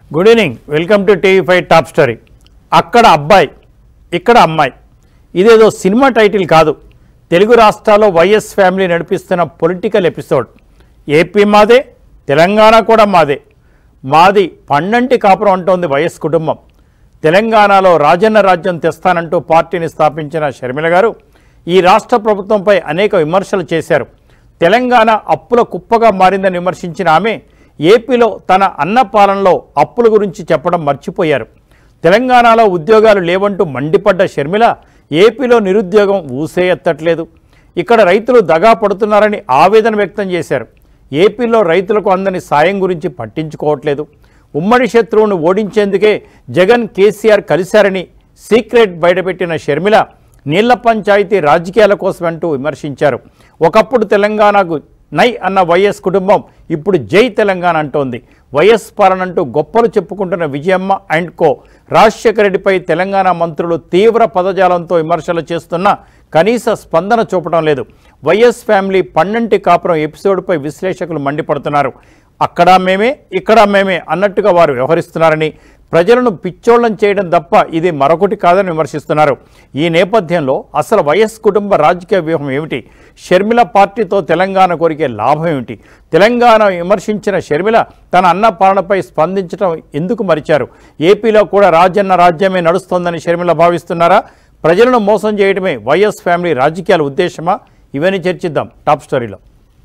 Good evening welcome to TV five top story అక్కడ అబ్బాయి ఇక్కడ అమ్మాయి ఇదేదో సినిమా టైటిల్ కాదు తెలుగు రాష్ట్రాల్లో వైఎస్ ఫ్యామిలీ నడిపిస్తున్న పొలిటికల్ ఎపిసోడ్ ఏపీ మాదే తెలంగాణ కూడా మాదే మాది పన్నంటి కాపురం అంటోంది వైఎస్ కుటుంబం తెలంగాణలో రాజన్న రాజ్యం తెస్తానంటూ పార్టీని స్థాపించిన షర్మిల గారు ఈ రాష్ట్ర ప్రభుత్వంపై అనేక విమర్శలు చేశారు తెలంగాణ అప్పుల కుప్పగా మారిందని విమర్శించిన ఆమె ఏపీలో తన అన్న పాలనలో అప్పుల గురించి చెప్పడం మర్చిపోయారు తెలంగాణలో ఉద్యోగాలు లేవంటూ మండిపడ్డ షర్మిల ఏపీలో నిరుద్యోగం ఊసే ఎత్తట్లేదు ఇక్కడ రైతులు దగా పడుతున్నారని ఆవేదన వ్యక్తం చేశారు ఏపీలో రైతులకు అందని సాయం గురించి పట్టించుకోవట్లేదు ఉమ్మడి శత్రువును ఓడించేందుకే జగన్ కేసీఆర్ కలిశారని సీక్రెట్ బయటపెట్టిన షర్మిల నీళ్ల పంచాయతీ రాజకీయాల కోసం అంటూ విమర్శించారు ఒకప్పుడు తెలంగాణకు నై అన్న వైఎస్ కుటుంబం ఇప్పుడు జై తెలంగాణ అంటోంది వైఎస్ పాలన అంటూ గొప్పలు చెప్పుకుంటున్న విజయమ్మ అండ్ కో రాజశేఖర రెడ్డిపై తెలంగాణ మంత్రులు తీవ్ర పదజాలంతో విమర్శలు చేస్తున్నా కనీస స్పందన చూపడం లేదు వైఎస్ ఫ్యామిలీ పన్నంటి కాపురం ఎపిసోడ్పై విశ్లేషకులు మండిపడుతున్నారు అక్కడ మేమే ఇక్కడ మేమే అన్నట్టుగా వారు వ్యవహరిస్తున్నారని ప్రజలను పిచ్చోళ్లం చేయడం తప్ప ఇది మరొకటి కాదని విమర్శిస్తున్నారు ఈ నేపథ్యంలో అసలు వైఎస్ కుటుంబ రాజకీయ వ్యూహం ఏమిటి షర్మిల పార్టీతో తెలంగాణ కోరికే లాభం ఏమిటి తెలంగాణ విమర్శించిన షర్మిల తన అన్న పాలనపై స్పందించడం ఎందుకు మరిచారు ఏపీలో కూడా రాజన్న రాజ్యమే నడుస్తోందని షర్మిల భావిస్తున్నారా ప్రజలను మోసం చేయడమే వైఎస్ ఫ్యామిలీ రాజకీయాల ఉద్దేశమా ఇవన్నీ చర్చిద్దాం టాప్ స్టోరీలో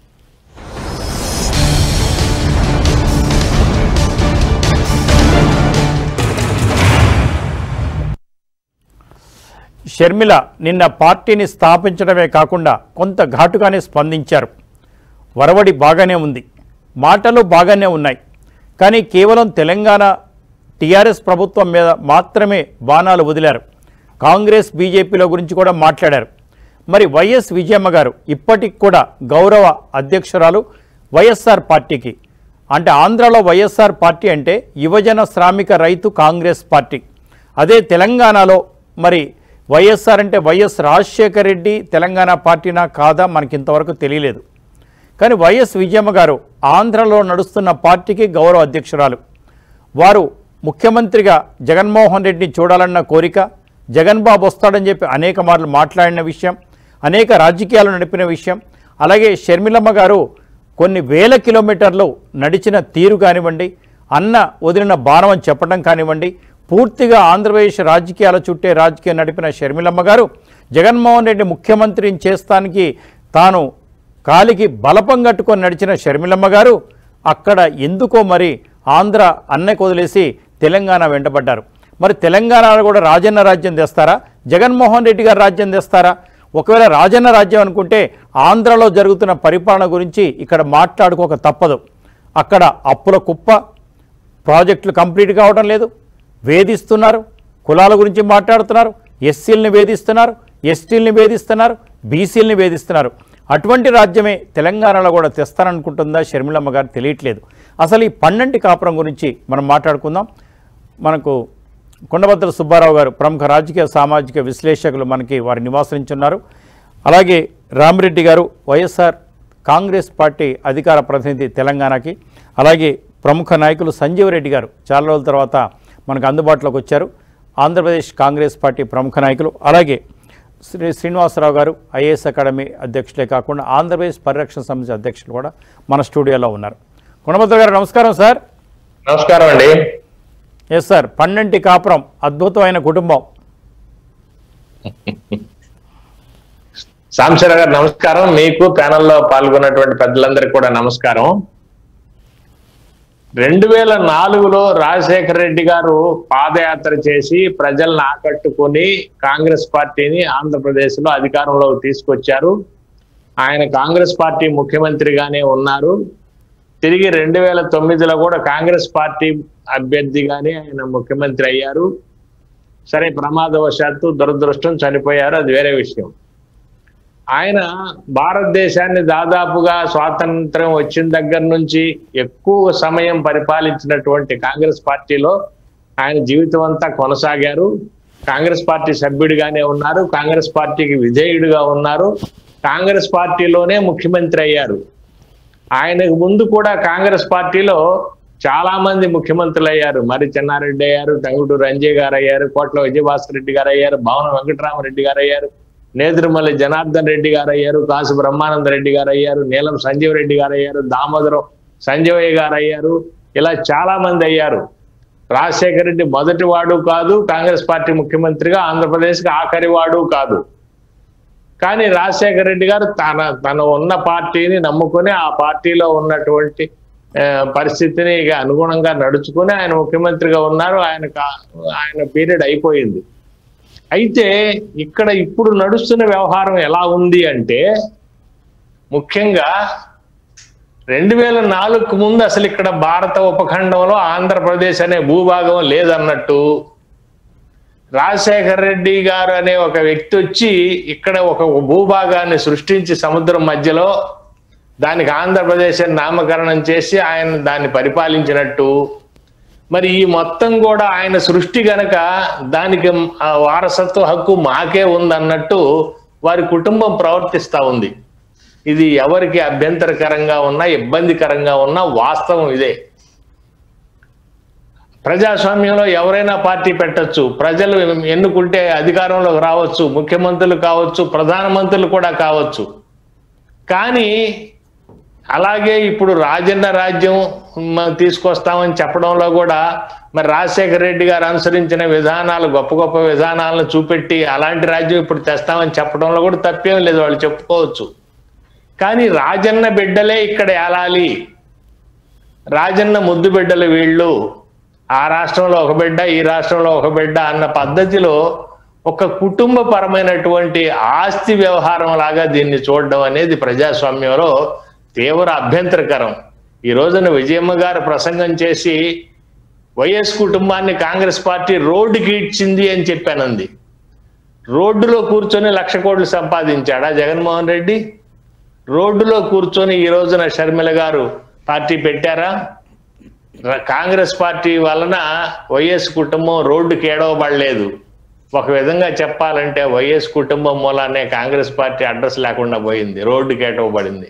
షర్మిల నిన్న పార్టీని స్థాపించడమే కాకుండా కొంత ఘాటుగానే స్పందించారు వరవడి బాగానే ఉంది మాటలు బాగానే ఉన్నాయి కానీ కేవలం తెలంగాణ టీఆర్ఎస్ ప్రభుత్వం మీద మాత్రమే బాణాలు వదిలారు కాంగ్రెస్ బీజేపీల గురించి కూడా మాట్లాడారు మరి వైఎస్ విజయమ్మ గారు ఇప్పటికి కూడా గౌరవ అధ్యక్షురాలు వైఎస్ఆర్ పార్టీకి అంటే ఆంధ్రాలో వైఎస్ఆర్ పార్టీ అంటే యువజన శ్రామిక రైతు కాంగ్రెస్ పార్టీ అదే తెలంగాణలో మరి వైఎస్ఆర్ అంటే వైఎస్ రాజశేఖర రెడ్డి తెలంగాణ పార్టీనా కాదా మనకి ఇంతవరకు తెలియలేదు కానీ వైఎస్ విజయమ్మ గారు ఆంధ్రలో నడుస్తున్న పార్టీకి గౌరవ అధ్యక్షురాలు వారు ముఖ్యమంత్రిగా జగన్మోహన్ రెడ్డిని చూడాలన్న కోరిక జగన్ బాబు వస్తాడని చెప్పి అనేక మార్లు మాట్లాడిన విషయం అనేక రాజకీయాలు నడిపిన విషయం అలాగే షర్మిలమ్మ గారు కొన్ని వేల కిలోమీటర్లు నడిచిన తీరు కానివ్వండి అన్న వదిలిన బాణం అని చెప్పడం కానివ్వండి పూర్తిగా ఆంధ్రప్రదేశ్ రాజకీయాల చుట్టే రాజకీయం నడిపిన షర్మిలమ్మ గారు జగన్మోహన్ రెడ్డి ముఖ్యమంత్రిని చేస్తానికి తాను కాలికి బలపం కట్టుకొని నడిచిన షర్మిలమ్మ గారు అక్కడ ఎందుకో మరి ఆంధ్ర అన్నకు వదిలేసి తెలంగాణ వెంటబడ్డారు మరి తెలంగాణలో కూడా రాజన్న రాజ్యం తెస్తారా జగన్మోహన్ రెడ్డి గారు రాజ్యం తెస్తారా ఒకవేళ రాజన్న రాజ్యం అనుకుంటే ఆంధ్రలో జరుగుతున్న పరిపాలన గురించి ఇక్కడ మాట్లాడుకోక తప్పదు అక్కడ అప్పుల కుప్ప ప్రాజెక్టులు కంప్లీట్ కావడం లేదు వేధిస్తున్నారు కులాల గురించి మాట్లాడుతున్నారు ఎస్సీలని వేధిస్తున్నారు ఎస్టీలని వేధిస్తున్నారు బీసీలని వేధిస్తున్నారు అటువంటి రాజ్యమే తెలంగాణలో కూడా తెస్తాననుకుంటుందా షర్మిలమ్మ గారు తెలియట్లేదు అసలు ఈ పన్నెంటి కాపురం గురించి మనం మాట్లాడుకుందాం మనకు కొండభద్ర సుబ్బారావు గారు ప్రముఖ రాజకీయ సామాజిక విశ్లేషకులు మనకి వారి నివాసించున్నారు అలాగే రామిరెడ్డి గారు వైఎస్ఆర్ కాంగ్రెస్ పార్టీ అధికార ప్రతినిధి తెలంగాణకి అలాగే ప్రముఖ నాయకులు సంజీవ్ రెడ్డి గారు చాలా రోజుల తర్వాత మనకు అందుబాటులోకి వచ్చారు ఆంధ్రప్రదేశ్ కాంగ్రెస్ పార్టీ ప్రముఖ నాయకులు అలాగే శ్రీ శ్రీనివాసరావు గారు ఐఏఎస్ అకాడమీ అధ్యక్షులే కాకుండా ఆంధ్రప్రదేశ్ పరిరక్షణ సమితి అధ్యక్షులు కూడా మన స్టూడియోలో ఉన్నారు కొండభద్ర గారు నమస్కారం సార్ నమస్కారం అండి ఎస్ సార్ పన్నెంటి కాపురం అద్భుతమైన కుటుంబం సాంబశివరావు గారు నమస్కారం మీకు ప్యానెల్లో పాల్గొన్నటువంటి పెద్దలందరికీ కూడా నమస్కారం రెండు వేల నాలుగులో రాజశేఖర రెడ్డి గారు పాదయాత్ర చేసి ప్రజలను ఆకట్టుకుని కాంగ్రెస్ పార్టీని ఆంధ్రప్రదేశ్ లో అధికారంలోకి తీసుకొచ్చారు ఆయన కాంగ్రెస్ పార్టీ ముఖ్యమంత్రిగానే ఉన్నారు తిరిగి రెండు వేల తొమ్మిదిలో కూడా కాంగ్రెస్ పార్టీ అభ్యర్థిగానే ఆయన ముఖ్యమంత్రి అయ్యారు సరే ప్రమాదవశాత్తు దురదృష్టం చనిపోయారు అది వేరే విషయం ఆయన భారతదేశాన్ని దాదాపుగా స్వాతంత్రం వచ్చిన దగ్గర నుంచి ఎక్కువ సమయం పరిపాలించినటువంటి కాంగ్రెస్ పార్టీలో ఆయన జీవితం అంతా కొనసాగారు కాంగ్రెస్ పార్టీ సభ్యుడిగానే ఉన్నారు కాంగ్రెస్ పార్టీకి విధేయుడిగా ఉన్నారు కాంగ్రెస్ పార్టీలోనే ముఖ్యమంత్రి అయ్యారు ఆయనకు ముందు కూడా కాంగ్రెస్ పార్టీలో చాలా మంది ముఖ్యమంత్రులు అయ్యారు మరి చెన్నారెడ్డి అయ్యారు టంగుటూరు రంజయ్ గారు అయ్యారు కోట్ల విజయభాస్కర్ రెడ్డి గారు అయ్యారు భవన వెంకటరామరెడ్డి గారు అయ్యారు నేదురుమల్లి జనార్దన్ రెడ్డి గారు అయ్యారు కాసు బ్రహ్మానంద రెడ్డి గారు అయ్యారు నీలం సంజీవ్ రెడ్డి గారు అయ్యారు దామోదరం సంజయ్ గారు అయ్యారు ఇలా చాలా మంది అయ్యారు రాజశేఖర రెడ్డి మొదటి వాడు కాదు కాంగ్రెస్ పార్టీ ముఖ్యమంత్రిగా ఆంధ్రప్రదేశ్కి ఆఖరి వాడు కాదు కానీ రాజశేఖర రెడ్డి గారు తన తను ఉన్న పార్టీని నమ్ముకొని ఆ పార్టీలో ఉన్నటువంటి ఆ, పరిస్థితిని ఇక అనుగుణంగా నడుచుకుని ఆయన ముఖ్యమంత్రిగా ఉన్నారు ఆయన కా- ఆయన పీరియడ్ అయిపోయింది అయితే ఇక్కడ ఇప్పుడు నడుస్తున్న వ్యవహారం ఎలా ఉంది అంటే ముఖ్యంగా రెండు వేల నాలుగుకు ముందు అసలు ఇక్కడ భారత ఉపఖండంలో ఆంధ్రప్రదేశ్ అనే భూభాగం లేదన్నట్టు రాజశేఖర రెడ్డి గారు అనే ఒక వ్యక్తి వచ్చి ఇక్కడ ఒక భూభాగాన్ని సృష్టించి సముద్రం మధ్యలో దానికి ఆంధ్రప్రదేశ్ అని నామకరణం చేసి ఆయన దాన్ని పరిపాలించినట్టు మరి ఈ మొత్తం కూడా ఆయన సృష్టి గనక దానికి ఆ వారసత్వ హక్కు మాకే ఉందన్నట్టు వారి కుటుంబం ప్రవర్తిస్తా ఉంది ఇది ఎవరికి అభ్యంతరకరంగా ఉన్నా ఇబ్బందికరంగా ఉన్నా వాస్తవం ఇదే ప్రజాస్వామ్యంలో ఎవరైనా పార్టీ పెట్టొచ్చు ప్రజలు ఎన్నుకుంటే అధికారంలోకి రావచ్చు ముఖ్యమంత్రులు కావచ్చు ప్రధానమంత్రులు కూడా కావచ్చు కానీ అలాగే ఇప్పుడు రాజన్న రాజ్యం మ- తీసుకొస్తామని చెప్పడంలో కూడా మరి రాజశేఖర రెడ్డి గారు అనుసరించిన విధానాలు గొప్ప గొప్ప విధానాలను చూపెట్టి అలాంటి రాజ్యం ఇప్పుడు తెస్తామని చెప్పడంలో కూడా తప్పేం లేదు వాళ్ళు చెప్పుకోవచ్చు కానీ రాజన్న బిడ్డలే ఇక్కడ ఏలాలి రాజన్న ముద్దు బిడ్డలు వీళ్ళు ఆ రాష్ట్రంలో ఒక బిడ్డ ఈ రాష్ట్రంలో ఒక బిడ్డ అన్న పద్ధతిలో ఒక కుటుంబ పరమైనటువంటి ఆస్తి వ్యవహారం లాగా దీన్ని చూడడం అనేది ప్రజాస్వామ్యంలో తీవ్ర అభ్యంతరకరం ఈ రోజున విజయమ్మ గారు ప్రసంగం చేసి వైఎస్ కుటుంబాన్ని కాంగ్రెస్ పార్టీ రోడ్డుకి ఇచ్చింది అని చెప్పానంది రోడ్డులో కూర్చొని లక్ష కోట్లు సంపాదించాడా జగన్మోహన్ రెడ్డి రోడ్డులో కూర్చొని ఈ రోజున షర్మిల గారు పార్టీ పెట్టారా ర- కాంగ్రెస్ పార్టీ వలన వైఎస్ కుటుంబం రోడ్డుకి ఏడవబడలేదు ఒక విధంగా చెప్పాలంటే వైఎస్ కుటుంబం మూలానే కాంగ్రెస్ పార్టీ అడ్రస్ లేకుండా పోయింది రోడ్డుకి ఏడవబడింది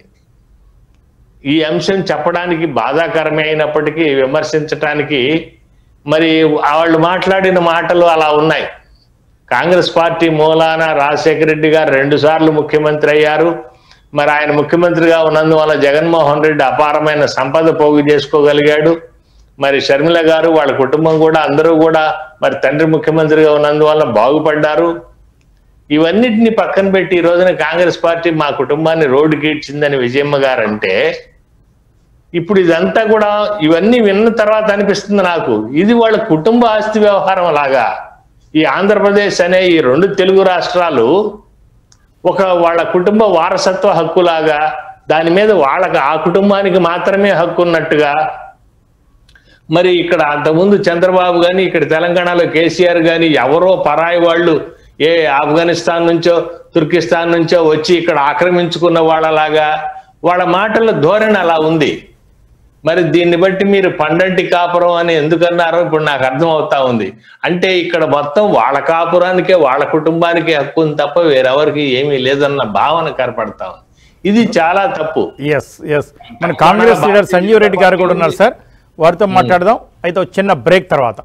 ఈ అంశం చెప్పడానికి బాధాకరమే అయినప్పటికీ విమర్శించటానికి మరి వాళ్ళు మాట్లాడిన మాటలు అలా ఉన్నాయి కాంగ్రెస్ పార్టీ మూలాన రాజశేఖర రెడ్డి గారు రెండు సార్లు ముఖ్యమంత్రి అయ్యారు మరి ఆయన ముఖ్యమంత్రిగా ఉన్నందువల్ల జగన్మోహన్ రెడ్డి అపారమైన సంపద పోగు చేసుకోగలిగాడు మరి షర్మిల గారు వాళ్ళ కుటుంబం కూడా అందరూ కూడా మరి తండ్రి ముఖ్యమంత్రిగా ఉన్నందువల్ల బాగుపడ్డారు ఇవన్నిటిని పక్కన పెట్టి ఈ రోజున కాంగ్రెస్ పార్టీ మా కుటుంబాన్ని రోడ్డుకి ఇచ్చిందని విజయమ్మ గారు అంటే ఇప్పుడు ఇదంతా కూడా ఇవన్నీ విన్న తర్వాత అనిపిస్తుంది నాకు ఇది వాళ్ళ కుటుంబ ఆస్తి వ్యవహారం లాగా ఈ ఆంధ్రప్రదేశ్ అనే ఈ రెండు తెలుగు రాష్ట్రాలు ఒక వాళ్ళ కుటుంబ వారసత్వ హక్కులాగా దాని మీద వాళ్ళకి ఆ కుటుంబానికి మాత్రమే హక్కు ఉన్నట్టుగా మరి ఇక్కడ అంతకుముందు చంద్రబాబు గాని ఇక్కడ తెలంగాణలో కేసీఆర్ గాని ఎవరో పరాయి వాళ్ళు ఏ ఆఫ్ఘనిస్తాన్ నుంచో తుర్కిస్తాన్ నుంచో వచ్చి ఇక్కడ ఆక్రమించుకున్న వాళ్ళలాగా వాళ్ళ మాటల ధోరణి అలా ఉంది మరి దీన్ని బట్టి మీరు పండంటి కాపురం అని ఎందుకన్నారో ఇప్పుడు నాకు అర్థం అవుతా ఉంది అంటే ఇక్కడ మొత్తం వాళ్ళ కాపురానికే వాళ్ళ కుటుంబానికే హక్కు ఉంది తప్ప వేరెవరికి ఏమీ లేదన్న భావన కనపడతా ఉంది ఇది చాలా తప్పు ఎస్ ఎస్ మన కాంగ్రెస్ లీడర్ సంజీవ్ రెడ్డి గారు కూడా ఉన్నారు సార్ వారితో మాట్లాడదాం అయితే ఒక చిన్న బ్రేక్ తర్వాత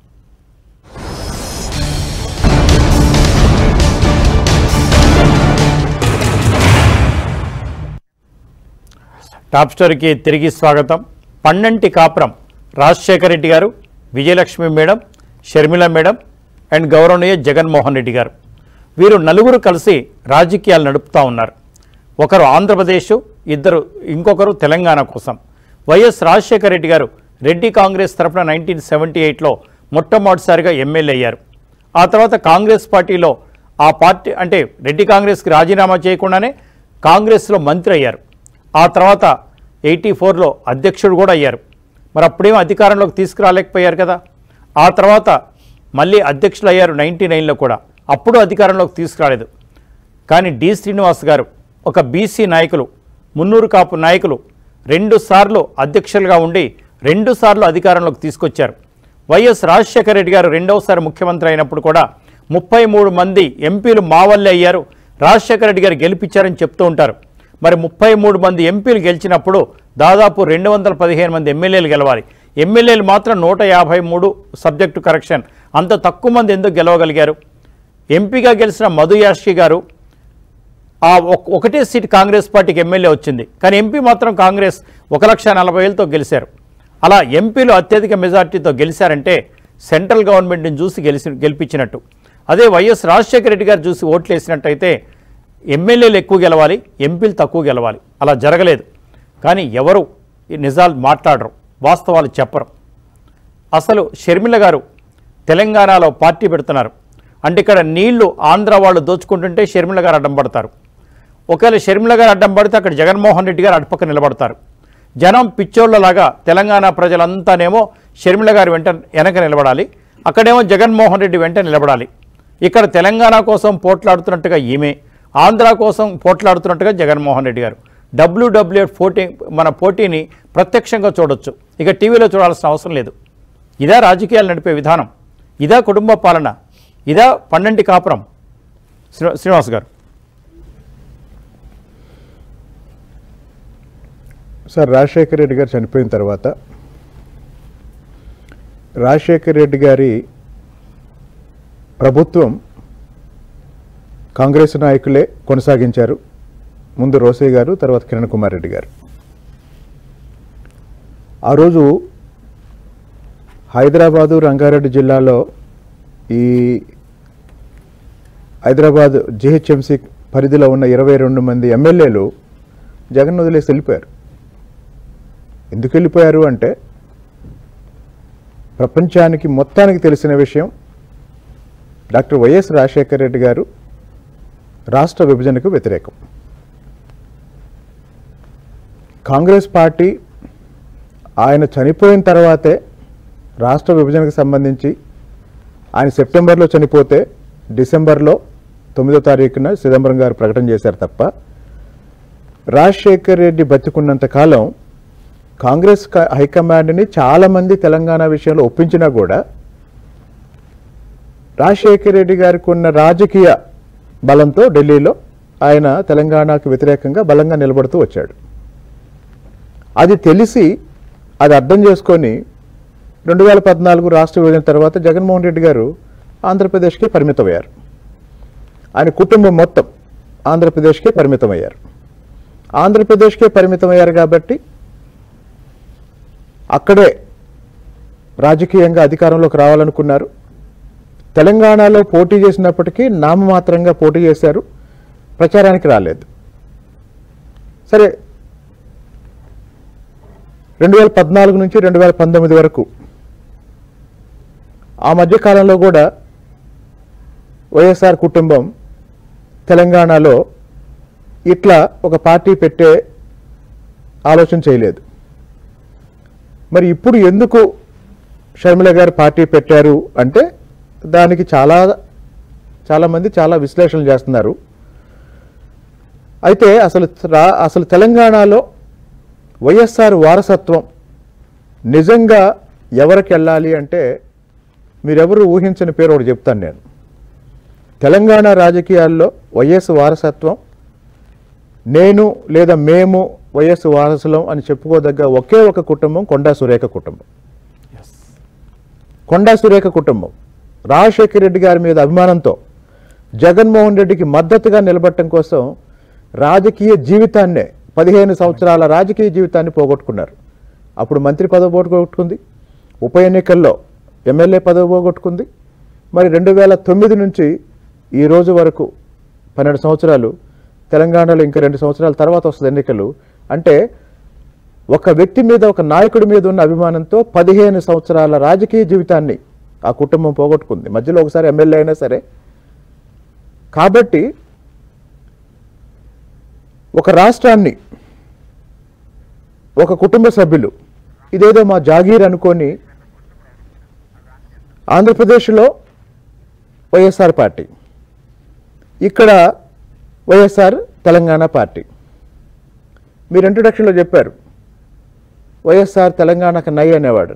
టాప్ స్టోరీకి తిరిగి స్వాగతం పన్నంటి కాపురం రాజశేఖర రెడ్డి గారు Vijayalakshmi madam Sharmila madam and గౌరవనీయ జగన్మోహన్ రెడ్డి గారు వీరు నలుగురు కలిసి రాజకీయాలు నడుపుతూ ఉన్నారు ఒకరు ఆంధ్రప్రదేశ్ ఇద్దరు ఇంకొకరు తెలంగాణ కోసం వైఎస్ రాజశేఖర రెడ్డి గారు రెడ్డి కాంగ్రెస్ తరఫున నైన్టీన్ సెవెంటీ ఎయిట్లో మొట్టమొదటిసారిగా ఎమ్మెల్యే అయ్యారు ఆ తర్వాత కాంగ్రెస్ పార్టీలో ఆ పార్టీ అంటే రెడ్డి కాంగ్రెస్కి రాజీనామా చేయకుండానే కాంగ్రెస్లో మంత్రి అయ్యారు ఆ తర్వాత ఎయిటీ ఫోర్లో అధ్యక్షుడు కూడా అయ్యారు మరి అప్పుడేం అధికారంలోకి తీసుకురాలేకపోయారు కదా ఆ తర్వాత మళ్ళీ అధ్యక్షులు అయ్యారు నైంటీ నైన్లో కూడా అప్పుడు అధికారంలోకి తీసుకురాలేదు కానీ డి శ్రీనివాస్ గారు ఒక బీసీ నాయకులు మున్నూరు కాపు నాయకులు రెండు సార్లు అధ్యక్షులుగా ఉండి రెండు సార్లు అధికారంలోకి తీసుకొచ్చారు వైఎస్ రాజశేఖర రెడ్డి గారు రెండవసారి ముఖ్యమంత్రి అయినప్పుడు కూడా ముప్పై మూడు మంది ఎంపీలు మా వల్లే అయ్యారు రాజశేఖర రెడ్డి గారు గెలిపించారని చెప్తూ ఉంటారు మరి ముప్పై మూడు మంది ఎంపీలు గెలిచినప్పుడు దాదాపు రెండు వందల పదిహేను మంది ఎమ్మెల్యేలు గెలవాలి ఎమ్మెల్యేలు మాత్రం నూట యాభై మూడు సబ్జెక్టు కరెక్షన్ అంత తక్కువ మంది ఎందుకు గెలవగలిగారు ఎంపీగా గెలిచిన మధు యాష్కి గారు ఆ ఒక్- ఒకటే సీట్ కాంగ్రెస్ పార్టీకి ఎమ్మెల్యే వచ్చింది కానీ ఎంపీ మాత్రం కాంగ్రెస్ ఒక లక్ష నలభై వేలతో గెలిచారు అలా ఎంపీలు అత్యధిక మెజార్టీతో గెలిచారంటే సెంట్రల్ గవర్నమెంట్ని చూసి గెలిచి గెలిపించినట్టు అదే వైఎస్ రాజశేఖర రెడ్డి గారు చూసి ఓట్లు వేసినట్టయితే ఎమ్మెల్యేలు ఎక్కువ గెలవాలి ఎంపీలు తక్కువ గెలవాలి అలా జరగలేదు కానీ ఎవరు ఈ నిజాలు మాట్లాడరు వాస్తవాలు చెప్పరు అసలు షర్మిల గారు తెలంగాణలో పార్టీ పెడుతున్నారు అంటే ఇక్కడ నీళ్లు ఆంధ్ర వాళ్ళు దోచుకుంటుంటే షర్మిల గారు అడ్డం పడతారు ఒకవేళ షర్మిల గారు అడ్డం పడితే అక్కడ జగన్మోహన్ రెడ్డి గారు అటుపక్క నిలబడతారు జనం పిచ్చోళ్ళలాగా తెలంగాణ ప్రజలంతానేమో షర్మిల గారు వెంట వెనక నిలబడాలి అక్కడేమో జగన్మోహన్ రెడ్డి వెంట నిలబడాలి ఇక్కడ తెలంగాణ కోసం పోట్లాడుతున్నట్టుగా ఈమె ఆంధ్ర కోసం పోట్లాడుతున్నట్టుగా జగన్మోహన్ రెడ్డి గారు డబ్ల్యూడబ్ల్యూఎఫ్ పోటీ మన పోటీని ప్రత్యక్షంగా చూడొచ్చు ఇక టీవీలో చూడాల్సిన అవసరం లేదు ఇదా రాజకీయాలు నడిపే విధానం ఇదా కుటుంబ పాలన ఇదా పన్నెంటి కాపురం శ్రీ- శ్రీనివాస్ గారు సార్ రాజశేఖర రెడ్డి గారు చనిపోయిన తర్వాత రాజశేఖర రెడ్డి గారి ప్రభుత్వం కాంగ్రెస్ నాయకులే కొనసాగించారు ముందు రోసయ్య గారు తర్వాత కిరణ్ కుమార్ రెడ్డి గారు ఆ రోజు హైదరాబాదు రంగారెడ్డి జిల్లాలో ఈ హైదరాబాద్ జిహెచ్ఎంసి పరిధిలో ఉన్న ఇరవై రెండు మంది ఎమ్మెల్యేలు జగన్ వదిలేసి వెళ్ళిపోయారు ఎందుకు వెళ్ళిపోయారు అంటే ప్రపంచానికి మొత్తానికి తెలిసిన విషయం డాక్టర్ వైఎస్ రాజశేఖర రెడ్డి గారు రాష్ట్ర విభజనకు వ్యతిరేకం కాంగ్రెస్ పార్టీ ఆయన చనిపోయిన తర్వాతే రాష్ట్ర విభజనకు సంబంధించి ఆయన సెప్టెంబర్లో చనిపోతే డిసెంబర్లో తొమ్మిదో తారీఖున చిదంబరం గారు ప్రకటన చేశారు తప్ప రాజశేఖర్ రెడ్డి బతికున్నంత కాలం కాంగ్రెస్ క- హైకమాండ్ని చాలామంది తెలంగాణ విషయంలో ఒప్పించినా కూడా రాజశేఖర్ రెడ్డి గారికి ఉన్న రాజకీయ బలంతో ఢిల్లీలో ఆయన తెలంగాణకు వ్యతిరేకంగా బలంగా నిలబడుతూ వచ్చాడు అది తెలిసి అది అర్థం చేసుకొని రెండు వేల పద్నాలుగు రాష్ట్ర విభజన తర్వాత జగన్మోహన్ రెడ్డి గారు ఆంధ్రప్రదేశ్కి పరిమితమయ్యారు ఆయన కుటుంబం మొత్తం ఆంధ్రప్రదేశ్కే పరిమితమయ్యారు ఆంధ్రప్రదేశ్కే పరిమితమయ్యారు కాబట్టి అక్కడే రాజకీయంగా అధికారంలోకి రావాలనుకున్నారు తెలంగాణలో పోటీ చేసినప్పటికీ నామమాత్రంగా పోటీ చేశారు ప్రచారానికి రాలేదు సరే రెండు వేల పద్నాలుగు నుంచి రెండు వేల పంతొమ్మిది వరకు ఆ మధ్య కాలంలో కూడా వైఎస్ఆర్ కుటుంబం తెలంగాణలో ఇట్లా ఒక పార్టీ పెట్టే ఆలోచన చేయలేదు మరి ఇప్పుడు ఎందుకు షర్మిల గారు పార్టీ పెట్టారు అంటే దానికి చాలా చాలామంది చాలా విశ్లేషణలు చేస్తున్నారు అయితే అసలు రా అసలు తెలంగాణలో వైఎస్ఆర్ వారసత్వం నిజంగా ఎవరికి వెళ్ళాలి అంటే మీరెవరు ఊహించని పేరు ఒకటి చెప్తాను నేను తెలంగాణ రాజకీయాల్లో వైఎస్ వారసత్వం నేను లేదా మేము వైఎస్ వారసులం అని చెప్పుకోదగ్గ ఒకే ఒక కుటుంబం కొండా సురేఖ కుటుంబం కొండా సురేఖ కుటుంబం రాజశేఖర రెడ్డి గారి మీద అభిమానంతో జగన్మోహన్ రెడ్డికి మద్దతుగా నిలబడటం కోసం రాజకీయ జీవితాన్నే పదిహేను సంవత్సరాల రాజకీయ జీవితాన్ని పోగొట్టుకున్నారు అప్పుడు మంత్రి పదవి పోగొట్టుకుంది ఉప ఎన్నికల్లో ఎమ్మెల్యే పదవి పోగొట్టుకుంది మరి రెండు వేల తొమ్మిది నుంచి ఈ రోజు వరకు పన్నెండు సంవత్సరాలు తెలంగాణలో ఇంకా రెండు సంవత్సరాల తర్వాత వస్తుంది ఎన్నికలు అంటే ఒక వ్యక్తి మీద ఒక నాయకుడి మీద ఉన్న అభిమానంతో పదిహేను సంవత్సరాల రాజకీయ జీవితాన్ని ఆ కుటుంబం పోగొట్టుకుంది మధ్యలో ఒకసారి ఎమ్మెల్యే అయినా సరే కాబట్టి ఒక రాష్ట్రాన్ని ఒక కుటుంబ సభ్యులు ఇదేదో మా జాగీర్ అనుకొని ఆంధ్రప్రదేశ్లో వైఎస్ఆర్ పార్టీ ఇక్కడ వైఎస్ఆర్ తెలంగాణ పార్టీ మీరు ఇంట్రొడక్షన్లో చెప్పారు వైఎస్ఆర్ తెలంగాణకు నై అనేవాడు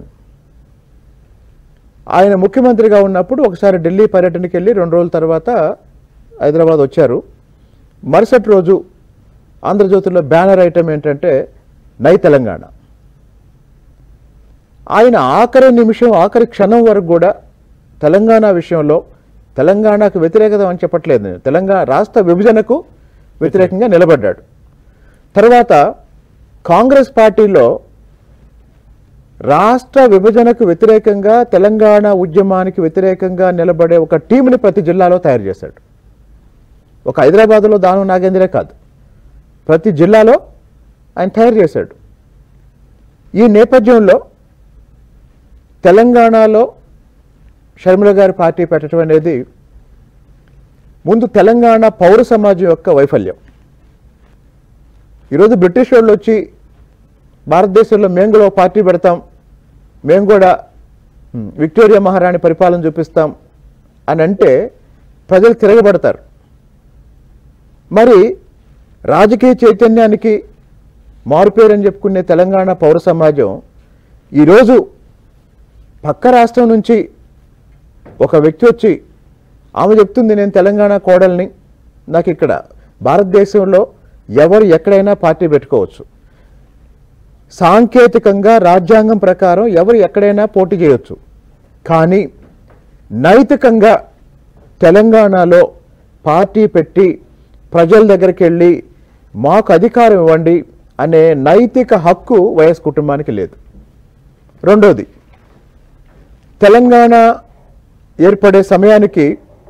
ఆయన ముఖ్యమంత్రిగా ఉన్నప్పుడు ఒకసారి ఢిల్లీ పర్యటనకి వెళ్ళి రెండు రోజుల తర్వాత హైదరాబాద్ వచ్చారు మరుసటి రోజు ఆంధ్రజ్యోతిలో బ్యానర్ ఐటమ్ ఏంటంటే నై తెలంగాణ ఆయన ఆఖరి నిమిషం ఆఖరి క్షణం వరకు కూడా తెలంగాణ విషయంలో తెలంగాణకు వ్యతిరేకత అని చెప్పట్లేదు నేను తెలంగాణ రాష్ట్ర విభజనకు వ్యతిరేకంగా నిలబడ్డాడు తర్వాత కాంగ్రెస్ పార్టీలో రాష్ట్ర విభజనకు వ్యతిరేకంగా తెలంగాణ ఉద్యమానికి వ్యతిరేకంగా నిలబడే ఒక టీంని ప్రతి జిల్లాలో తయారు చేశాడు ఒక హైదరాబాద్లో దాను నాగేంద్రే కాదు ప్రతి జిల్లాలో ఆయన తయారు చేశాడు ఈ నేపథ్యంలో తెలంగాణలో షర్మిల గారి పార్టీ పెట్టడం అనేది ముందు తెలంగాణ పౌర సమాజం యొక్క వైఫల్యం ఈరోజు బ్రిటిష్ వాళ్ళు వచ్చి భారతదేశంలో మేము కూడా ఒక పార్టీ పెడతాం మేము కూడా ఉమ్, విక్టోరియా మహారాణి పరిపాలన చూపిస్తాం అని అంటే ప్రజలు తిరగబడతారు మరి రాజకీయ చైతన్యానికి మారుపేరని చెప్పుకునే తెలంగాణ పౌర సమాజం ఈరోజు పక్క రాష్ట్రం నుంచి ఒక వ్యక్తి వచ్చి ఆమె చెప్తుంది నేను తెలంగాణ కోడల్ని నాకు ఇక్కడ భారతదేశంలో ఎవరు ఎక్కడైనా పార్టీ పెట్టుకోవచ్చు సాంకేతికంగా రాజ్యాంగం ప్రకారం ఎవరు ఎక్కడైనా పోటీ చేయొచ్చు కానీ నైతికంగా తెలంగాణలో పార్టీ పెట్టి ప్రజల దగ్గరికి వెళ్ళి మాకు అధికారం ఇవ్వండి అనే నైతిక హక్కు వైఎస్ కుటుంబానికి లేదు రెండోది తెలంగాణ ఏర్పడే సమయానికి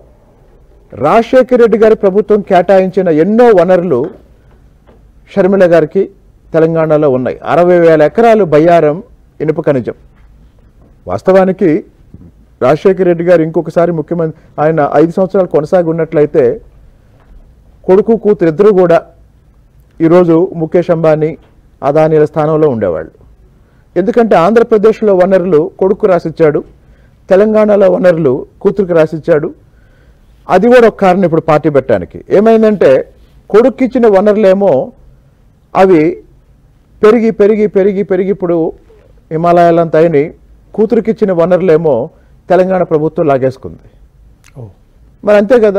రాజశేఖర రెడ్డి గారి ప్రభుత్వం కేటాయించిన ఎన్నో వనరులు షర్మిల గారికి తెలంగాణలో ఉన్నాయి అరవై వేల ఎకరాలు బయ్యారం ఇనుప ఖనిజం వాస్తవానికి రాజశేఖర రెడ్డి గారు ఇంకొకసారి ముఖ్యమంత్రి ఆయన ఐదు సంవత్సరాలు కొనసాగి ఉన్నట్లయితే కొడుకు కూతురు ఇద్దరు కూడా ఈరోజు ముఖేష్ అంబానీ అదానీల స్థానంలో ఉండేవాళ్ళు ఎందుకంటే ఆంధ్రప్రదేశ్లో వనరులు కొడుకు రాసిచ్చాడు తెలంగాణలో వనరులు కూతురికి రాసిచ్చాడు అది కూడా ఒక కారణం ఇప్పుడు పార్టీ పెట్టడానికి ఏమైందంటే కొడుకు ఇచ్చిన వనరులేమో అవి పెరిగి పెరిగి పెరిగి పెరిగి ఇప్పుడు హిమాలయాలంతా అయినాయి కూతురికి ఇచ్చిన వనరులేమో తెలంగాణ ప్రభుత్వం లాగేసుకుంది ఓ మరి అంతే కదా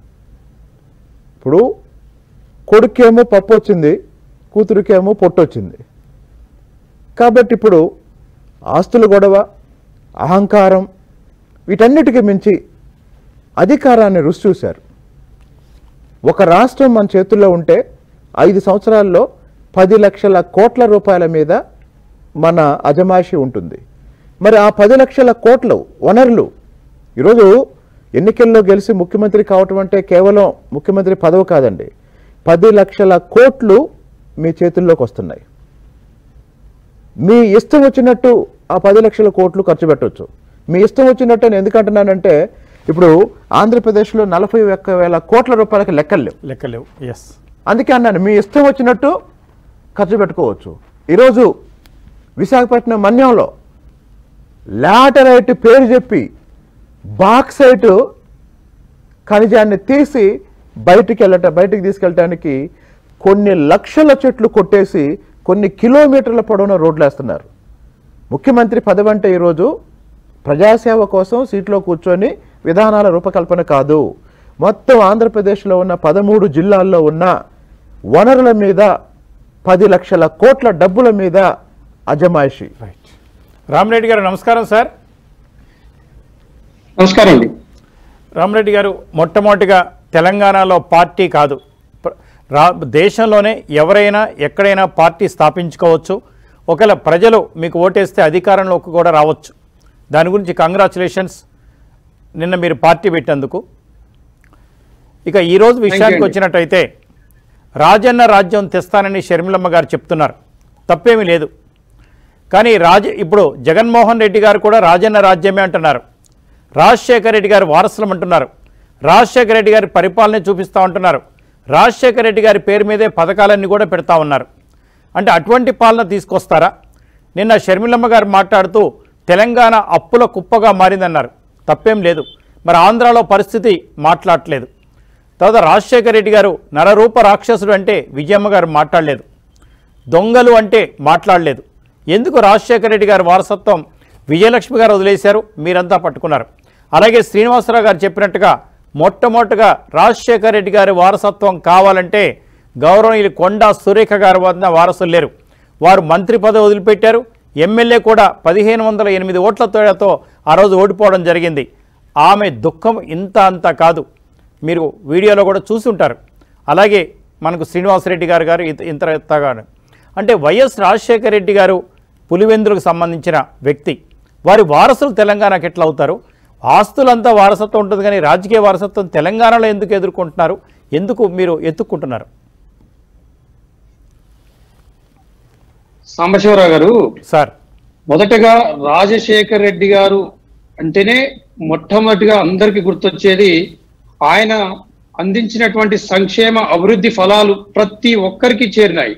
ఇప్పుడు కొడుకేమో పప్పు వచ్చింది కూతురికేమో పొట్టు వచ్చింది కాబట్టి ఇప్పుడు ఆస్తుల గొడవ అహంకారం వీటన్నిటికీ మించి అధికారాన్ని రుచి చూశారు ఒక రాష్ట్రం మన చేతుల్లో ఉంటే ఐదు సంవత్సరాల్లో పది లక్షల కోట్ల రూపాయల మీద మన అజమాయిషి ఉంటుంది మరి ఆ పది లక్షల కోట్లు వనరులు ఈరోజు ఎన్నికల్లో గెలిచి ముఖ్యమంత్రి కావటం అంటే కేవలం ముఖ్యమంత్రి పదవి కాదండి పది లక్షల కోట్లు మీ చేతుల్లోకి వస్తున్నాయి మీ ఇష్టం వచ్చినట్టు ఆ పది లక్షల కోట్లు ఖర్చు పెట్టవచ్చు మీ ఇష్టం వచ్చినట్టు నేను ఎందుకు అంటున్నానంటే ఇప్పుడు ఆంధ్రప్రదేశ్లో నలభై ఒక్క వేల కోట్ల రూపాయలకి లెక్కలు లేవు లెక్కలేవు ఎస్ అందుకే అన్నాను మీ ఇష్టం వచ్చినట్టు ఖర్చు పెట్టుకోవచ్చు ఈరోజు విశాఖపట్నం మన్యంలో లాటరైట్ పేరు చెప్పి బాక్సైట్ ఖనిజాన్ని తీసి బయటికి వెళ్ళట బయటికి తీసుకెళ్ళటానికి కొన్ని లక్షల చెట్లు కొట్టేసి కొన్ని కిలోమీటర్ల పొడవున రోడ్లు వేస్తున్నారు ముఖ్యమంత్రి పదవి అంటే ఈరోజు ప్రజాసేవ కోసం సీట్లో కూర్చొని విధానాల రూపకల్పన కాదు మొత్తం ఆంధ్రప్రదేశ్లో ఉన్న పదమూడు జిల్లాల్లో ఉన్న వనరుల మీద పది లక్షల కోట్ల డబ్బుల మీద అజమాయిషి రైట్ రామరెడ్డి గారు నమస్కారం సార్ నమస్కారం అండి రామరెడ్డి గారు మొట్టమొదటిగా తెలంగాణలో పార్టీ కాదు ప్ర- రా దేశంలోనే ఎవరైనా ఎక్కడైనా పార్టీ స్థాపించుకోవచ్చు ఒకవేళ ప్రజలు మీకు ఓటేస్తే అధికారంలోకి కూడా రావచ్చు దాని గురించి కంగ్రాచులేషన్స్ నిన్న మీరు పార్టీ పెట్టేందుకు ఇక ఈరోజు విషయానికి అండి. వచ్చినట్టయితే రాజన్న రాజ్యం తెస్తానని షర్మిలమ్మ గారు చెప్తున్నారు తప్పేమీ లేదు కానీ రాజ ఇప్పుడు జగన్మోహన్ రెడ్డి గారు కూడా రాజన్న రాజ్యమే అంటున్నారు రాజశేఖర రెడ్డి గారు వారసులం అంటున్నారు రాజశేఖర రెడ్డి గారి పరిపాలన చూపిస్తా ఉంటున్నారు రాజశేఖర రెడ్డి గారి పేరు మీదే పథకాలన్నీ కూడా పెడతా ఉన్నారు అంటే అటువంటి పాలన తీసుకొస్తారా నిన్న షర్మిలమ్మ గారు మాట్లాడుతూ తెలంగాణ అప్పుల కుప్పగా మారిందన్నారు తప్పేం లేదు మరి ఆంధ్రాలో పరిస్థితి మాట్లాడట్లేదు తర్వాత రాజశేఖర రెడ్డి గారు నరరూప రాక్షసుడు అంటే విజయమ్మ గారు మాట్లాడలేదు దొంగలు అంటే మాట్లాడలేదు ఎందుకు రాజశేఖర రెడ్డి గారి వారసత్వం విజయలక్ష్మి గారు వదిలేశారు మీరంతా పట్టుకున్నారు అలాగే శ్రీనివాసరావు గారు చెప్పినట్టుగా మొట్టమొదటిగా రాజశేఖర రెడ్డి గారి వారసత్వం కావాలంటే గౌరవనీయులు కొండా సురేఖ గారి వద్ద వారసులు లేరు వారు మంత్రి పదవి వదిలిపెట్టారు ఎమ్మెల్యే కూడా పదిహేను వందల ఎనిమిది ఓట్ల తేడాతో ఆ రోజు ఓడిపోవడం జరిగింది ఆమె దుఃఖం ఇంత అంత కాదు మీరు వీడియోలో కూడా చూసి ఉంటారు అలాగే మనకు శ్రీనివాసరెడ్డి గారు గారు ఇంత ఇంత ఇంతగాను అంటే వైఎస్ రాజశేఖర రెడ్డి గారు పులివెందులకు సంబంధించిన వ్యక్తి వారి వారసులు తెలంగాణకు ఎట్లా అవుతారు ఆస్తులంతా వారసత్వం ఉంటుంది కానీ రాజకీయ వారసత్వం తెలంగాణలో ఎందుకు ఎదుర్కొంటున్నారు ఎందుకు మీరు ఎత్తుక్కుంటున్నారు సాంబశివరావు గారు సార్ మొదటగా రాజశేఖర్ రెడ్డి గారు అంటేనే మొట్టమొదటిగా అందరికి గుర్తొచ్చేది ఆయన అందించినటువంటి సంక్షేమ అభివృద్ధి ఫలాలు ప్రతి ఒక్కరికి చేరినాయి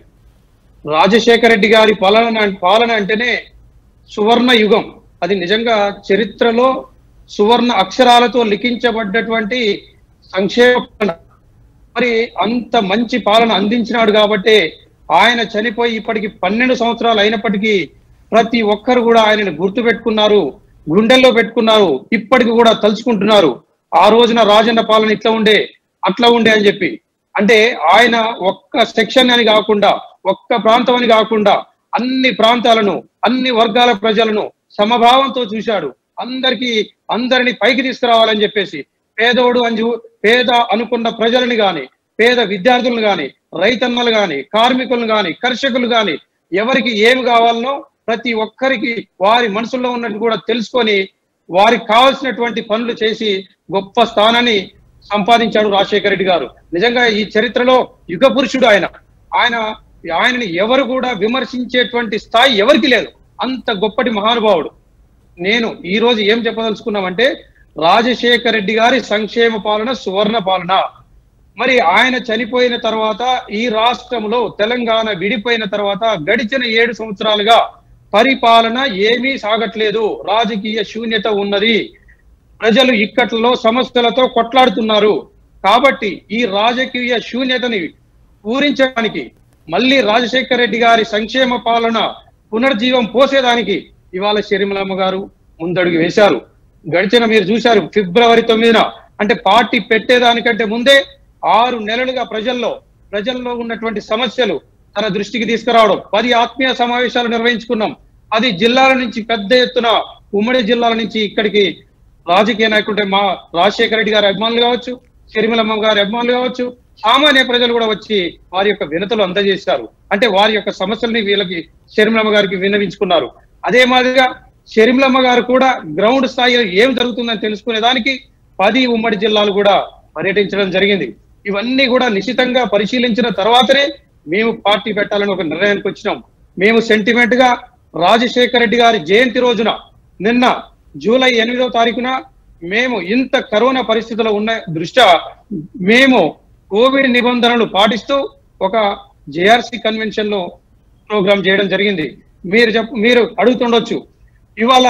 రాజశేఖర రెడ్డి గారి పాలన పాలన అంటేనే సువర్ణ యుగం అది నిజంగా చరిత్రలో సువర్ణ అక్షరాలతో లిఖించబడ్డటువంటి సంక్షేమ పాలన. మరి అంత మంచి పాలన అందించినాడు కాబట్టి ఆయన చనిపోయి ఇప్పటికి పన్నెండు సంవత్సరాలు అయినప్పటికీ ప్రతి ఒక్కరు కూడా ఆయనను గుర్తు పెట్టుకున్నారు గుండెల్లో పెట్టుకున్నారు ఇప్పటికి కూడా తలుచుకుంటున్నారు ఆ రోజున రాజన్న పాలన ఇట్లా ఉండే అట్లా ఉండే అని చెప్పి అంటే ఆయన ఒక్క సెక్షన్ అని కాకుండా ఒక్క ప్రాంతం అని కాకుండా అన్ని ప్రాంతాలను అన్ని వర్గాల ప్రజలను సమభావంతో చూశాడు అందరికీ అందరిని పైకి తీసుకురావాలని చెప్పేసి పేదోడు అని చూ- పేద అనుకున్న ప్రజలని గాని పేద విద్యార్థులను గాని రైతన్నలు గాని కార్మికులను గాని కర్షకులు గాని ఎవరికి ఏమి కావాలనో ప్రతి ఒక్కరికి వారి మనసులో ఉన్నట్టు కూడా తెలుసుకొని వారికి కావాల్సినటువంటి పనులు చేసి గొప్ప స్థానాన్ని సంపాదించాడు రాజశేఖర రెడ్డి గారు నిజంగా ఈ చరిత్రలో యుగ పురుషుడు ఆయన ఆయన ఆయనని ఎవరు కూడా విమర్శించేటువంటి స్థాయి ఎవరికి లేదు అంత గొప్పటి మహానుభావుడు నేను ఈ రోజు ఏం చెప్పదలుచుకున్నామంటే రాజశేఖర రెడ్డి గారి సంక్షేమ పాలన సువర్ణ పాలన మరి ఆయన చనిపోయిన తర్వాత ఈ రాష్ట్రంలో తెలంగాణ విడిపోయిన తర్వాత గడిచిన ఏడు సంవత్సరాలుగా పరిపాలన ఏమీ సాగట్లేదు రాజకీయ శూన్యత ఉన్నది ప్రజలు ఇక్కట్లలో సమస్యలతో కొట్లాడుతున్నారు కాబట్టి ఈ రాజకీయ శూన్యతని పూరించడానికి మళ్ళీ రాజశేఖర రెడ్డి గారి సంక్షేమ పాలన పునర్జీవం పోసేదానికి ఇవాళ షర్మిలమ్మ గారు ముందడుగు వేశారు గడిచిన మీరు చూశారు ఫిబ్రవరి తొమ్మిదిన అంటే పార్టీ పెట్టేదానికంటే ముందే ఆరు నెలలుగా ప్రజల్లో ప్రజల్లో ఉన్నటువంటి సమస్యలు తన దృష్టికి తీసుకురావడం పది ఆత్మీయ సమావేశాలు నిర్వహించుకున్నాం అది జిల్లాల నుంచి పెద్ద ఎత్తున ఉమ్మడి జిల్లాల నుంచి ఇక్కడికి రాజకీయ నాయకుడు మా రాజశేఖర రెడ్డి గారి అభిమానులు కావచ్చు షర్మిలమ్మ గారి అభిమానులు కావచ్చు సామాన్య ప్రజలు కూడా వచ్చి వారి యొక్క వినతులు అందజేశారు అంటే వారి యొక్క సమస్యల్ని వీళ్ళకి షర్మిలమ్మ గారికి విన్నవించుకున్నారు అదే మాదిరిగా షర్మిలమ్మ గారు కూడా గ్రౌండ్ స్థాయిలో ఏం జరుగుతుందని తెలుసుకునే దానికి పది ఉమ్మడి జిల్లాలు కూడా పర్యటించడం జరిగింది ఇవన్నీ కూడా నిశితంగా పరిశీలించిన తర్వాతనే మేము పార్టీ పెట్టాలని ఒక నిర్ణయానికి వచ్చినాం మేము సెంటిమెంట్ గా రాజశేఖర రెడ్డి గారి జయంతి రోజున నిన్న జూలై ఎనిమిదో తారీఖున మేము ఇంత కరోనా పరిస్థితుల్లో ఉన్న దృష్ట్యా మేము కోవిడ్ నిబంధనలు పాటిస్తూ ఒక జేఆర్సీ కన్వెన్షన్ లో ప్రోగ్రామ్ చేయడం జరిగింది మీరు చెప్ మీరు అడుగుతుండొచ్చు ఇవాళ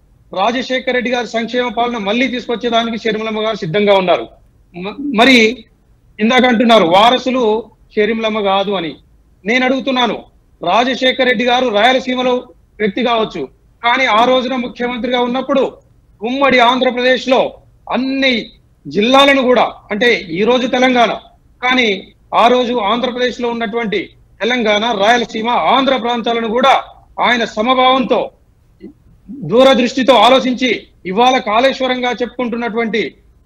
రాజశేఖర రెడ్డి గారి సంక్షేమ పాలన మళ్ళీ తీసుకొచ్చేదానికి షర్మిలమ్మ గారు సిద్ధంగా ఉన్నారు మ- మరి ఇందాక అంటున్నారు వారసులు షర్మిలమ్మ కాదు అని నేను అడుగుతున్నాను రాజశేఖర రెడ్డి గారు రాయలసీమలో వ్యక్తి కావచ్చు కానీ ఆ రోజున ముఖ్యమంత్రిగా ఉన్నప్పుడు ఉమ్మడి ఆంధ్రప్రదేశ్ లో అన్ని జిల్లాలను కూడా అంటే ఈ రోజు తెలంగాణ కానీ ఆ రోజు ఆంధ్రప్రదేశ్ లో ఉన్నటువంటి తెలంగాణ రాయలసీమ ఆంధ్ర ప్రాంతాలను కూడా ఆయన సమభావంతో దూరదృష్టితో ఆలోచించి ఇవాళ కాళేశ్వరంగా చెప్పుకుంటున్నటువంటి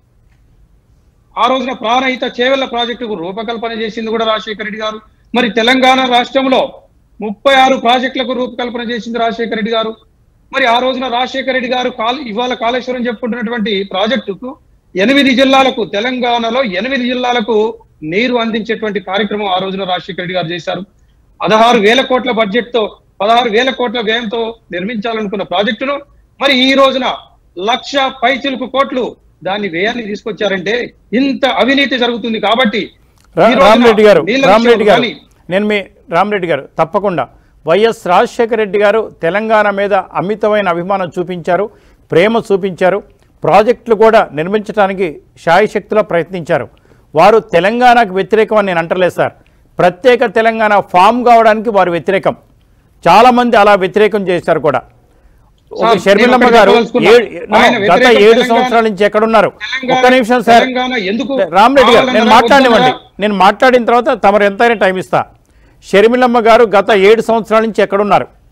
ఆ రోజున ప్రాణహిత చేవెళ్ల ప్రాజెక్టుకు రూపకల్పన చేసింది కూడా రాజశేఖర రెడ్డి గారు మరి తెలంగాణ రాష్ట్రంలో ముప్పై ఆరు ప్రాజెక్టులకు రూపకల్పన చేసింది రాజశేఖర రెడ్డి గారు మరి ఆ రోజున రాజశేఖర రెడ్డి గారు కాల్ ఇవాళ కాళేశ్వరం చెప్పుకుంటున్నటువంటి ప్రాజెక్టుకు ఎనిమిది జిల్లాలకు తెలంగాణలో ఎనిమిది జిల్లాలకు నీరు అందించేటువంటి కార్యక్రమం ఆ రోజున రాజశేఖర రెడ్డి గారు చేశారు పదహారు వేల కోట్ల బడ్జెట్ తో పదహారు వేల కోట్ల వ్యయంతో నిర్మించాలనుకున్న ప్రాజెక్టును మరి ఈ రోజున లక్ష పైచిలుకు కోట్లు దాన్ని వ్యయాన్ని తీసుకొచ్చారంటే ఇంత అవినీతి జరుగుతుంది కాబట్టి రా- ఈ రోజున రామరెడ్డి గారు నీళ్ళ రామరెడ్డి విషయంలో గారు కానీ నేను మీ రామరెడ్డి గారు తప్పకుండా వైఎస్ రాజశేఖర రెడ్డి గారు తెలంగాణ మీద అమితమైన అభిమానం చూపించారు ప్రేమ చూపించారు ప్రాజెక్టులు కూడా నిర్మించడానికి శాయశక్తిలో ప్రయత్నించారు వారు తెలంగాణకు వ్యతిరేకం అని నేను అంటలేదు సార్ ప్రత్యేక తెలంగాణ ఫామ్ కావడానికి వారు వ్యతిరేకం చాలామంది అలా వ్యతిరేకం చేశారు కూడా ఒక సార్, షర్మిలమ్మ నేను ఒకటి గారు చెప్పదలుచుకున్నా. ఏడు- no, ఆయన గత వ్యతిరేక ఏడు తెలంగాణ- సంవత్సరాల నుంచి ఎక్కడున్నారు తెలంగాణ- ఒక్క నిమిషం సార్ తెలంగాణ ఎందుకు రామరెడ్డి గారు నేను కావాలన్నారా, మాట్లాడివ్వండి వద్దన్నారా? నేను మాట్లాడిన తర్వాత తమరు ఎంతైనా టైం ఇస్తా షర్మిలమ్మ గారు గత ఏడు సంవత్సరాల నుంచి ఎక్కడున్నారు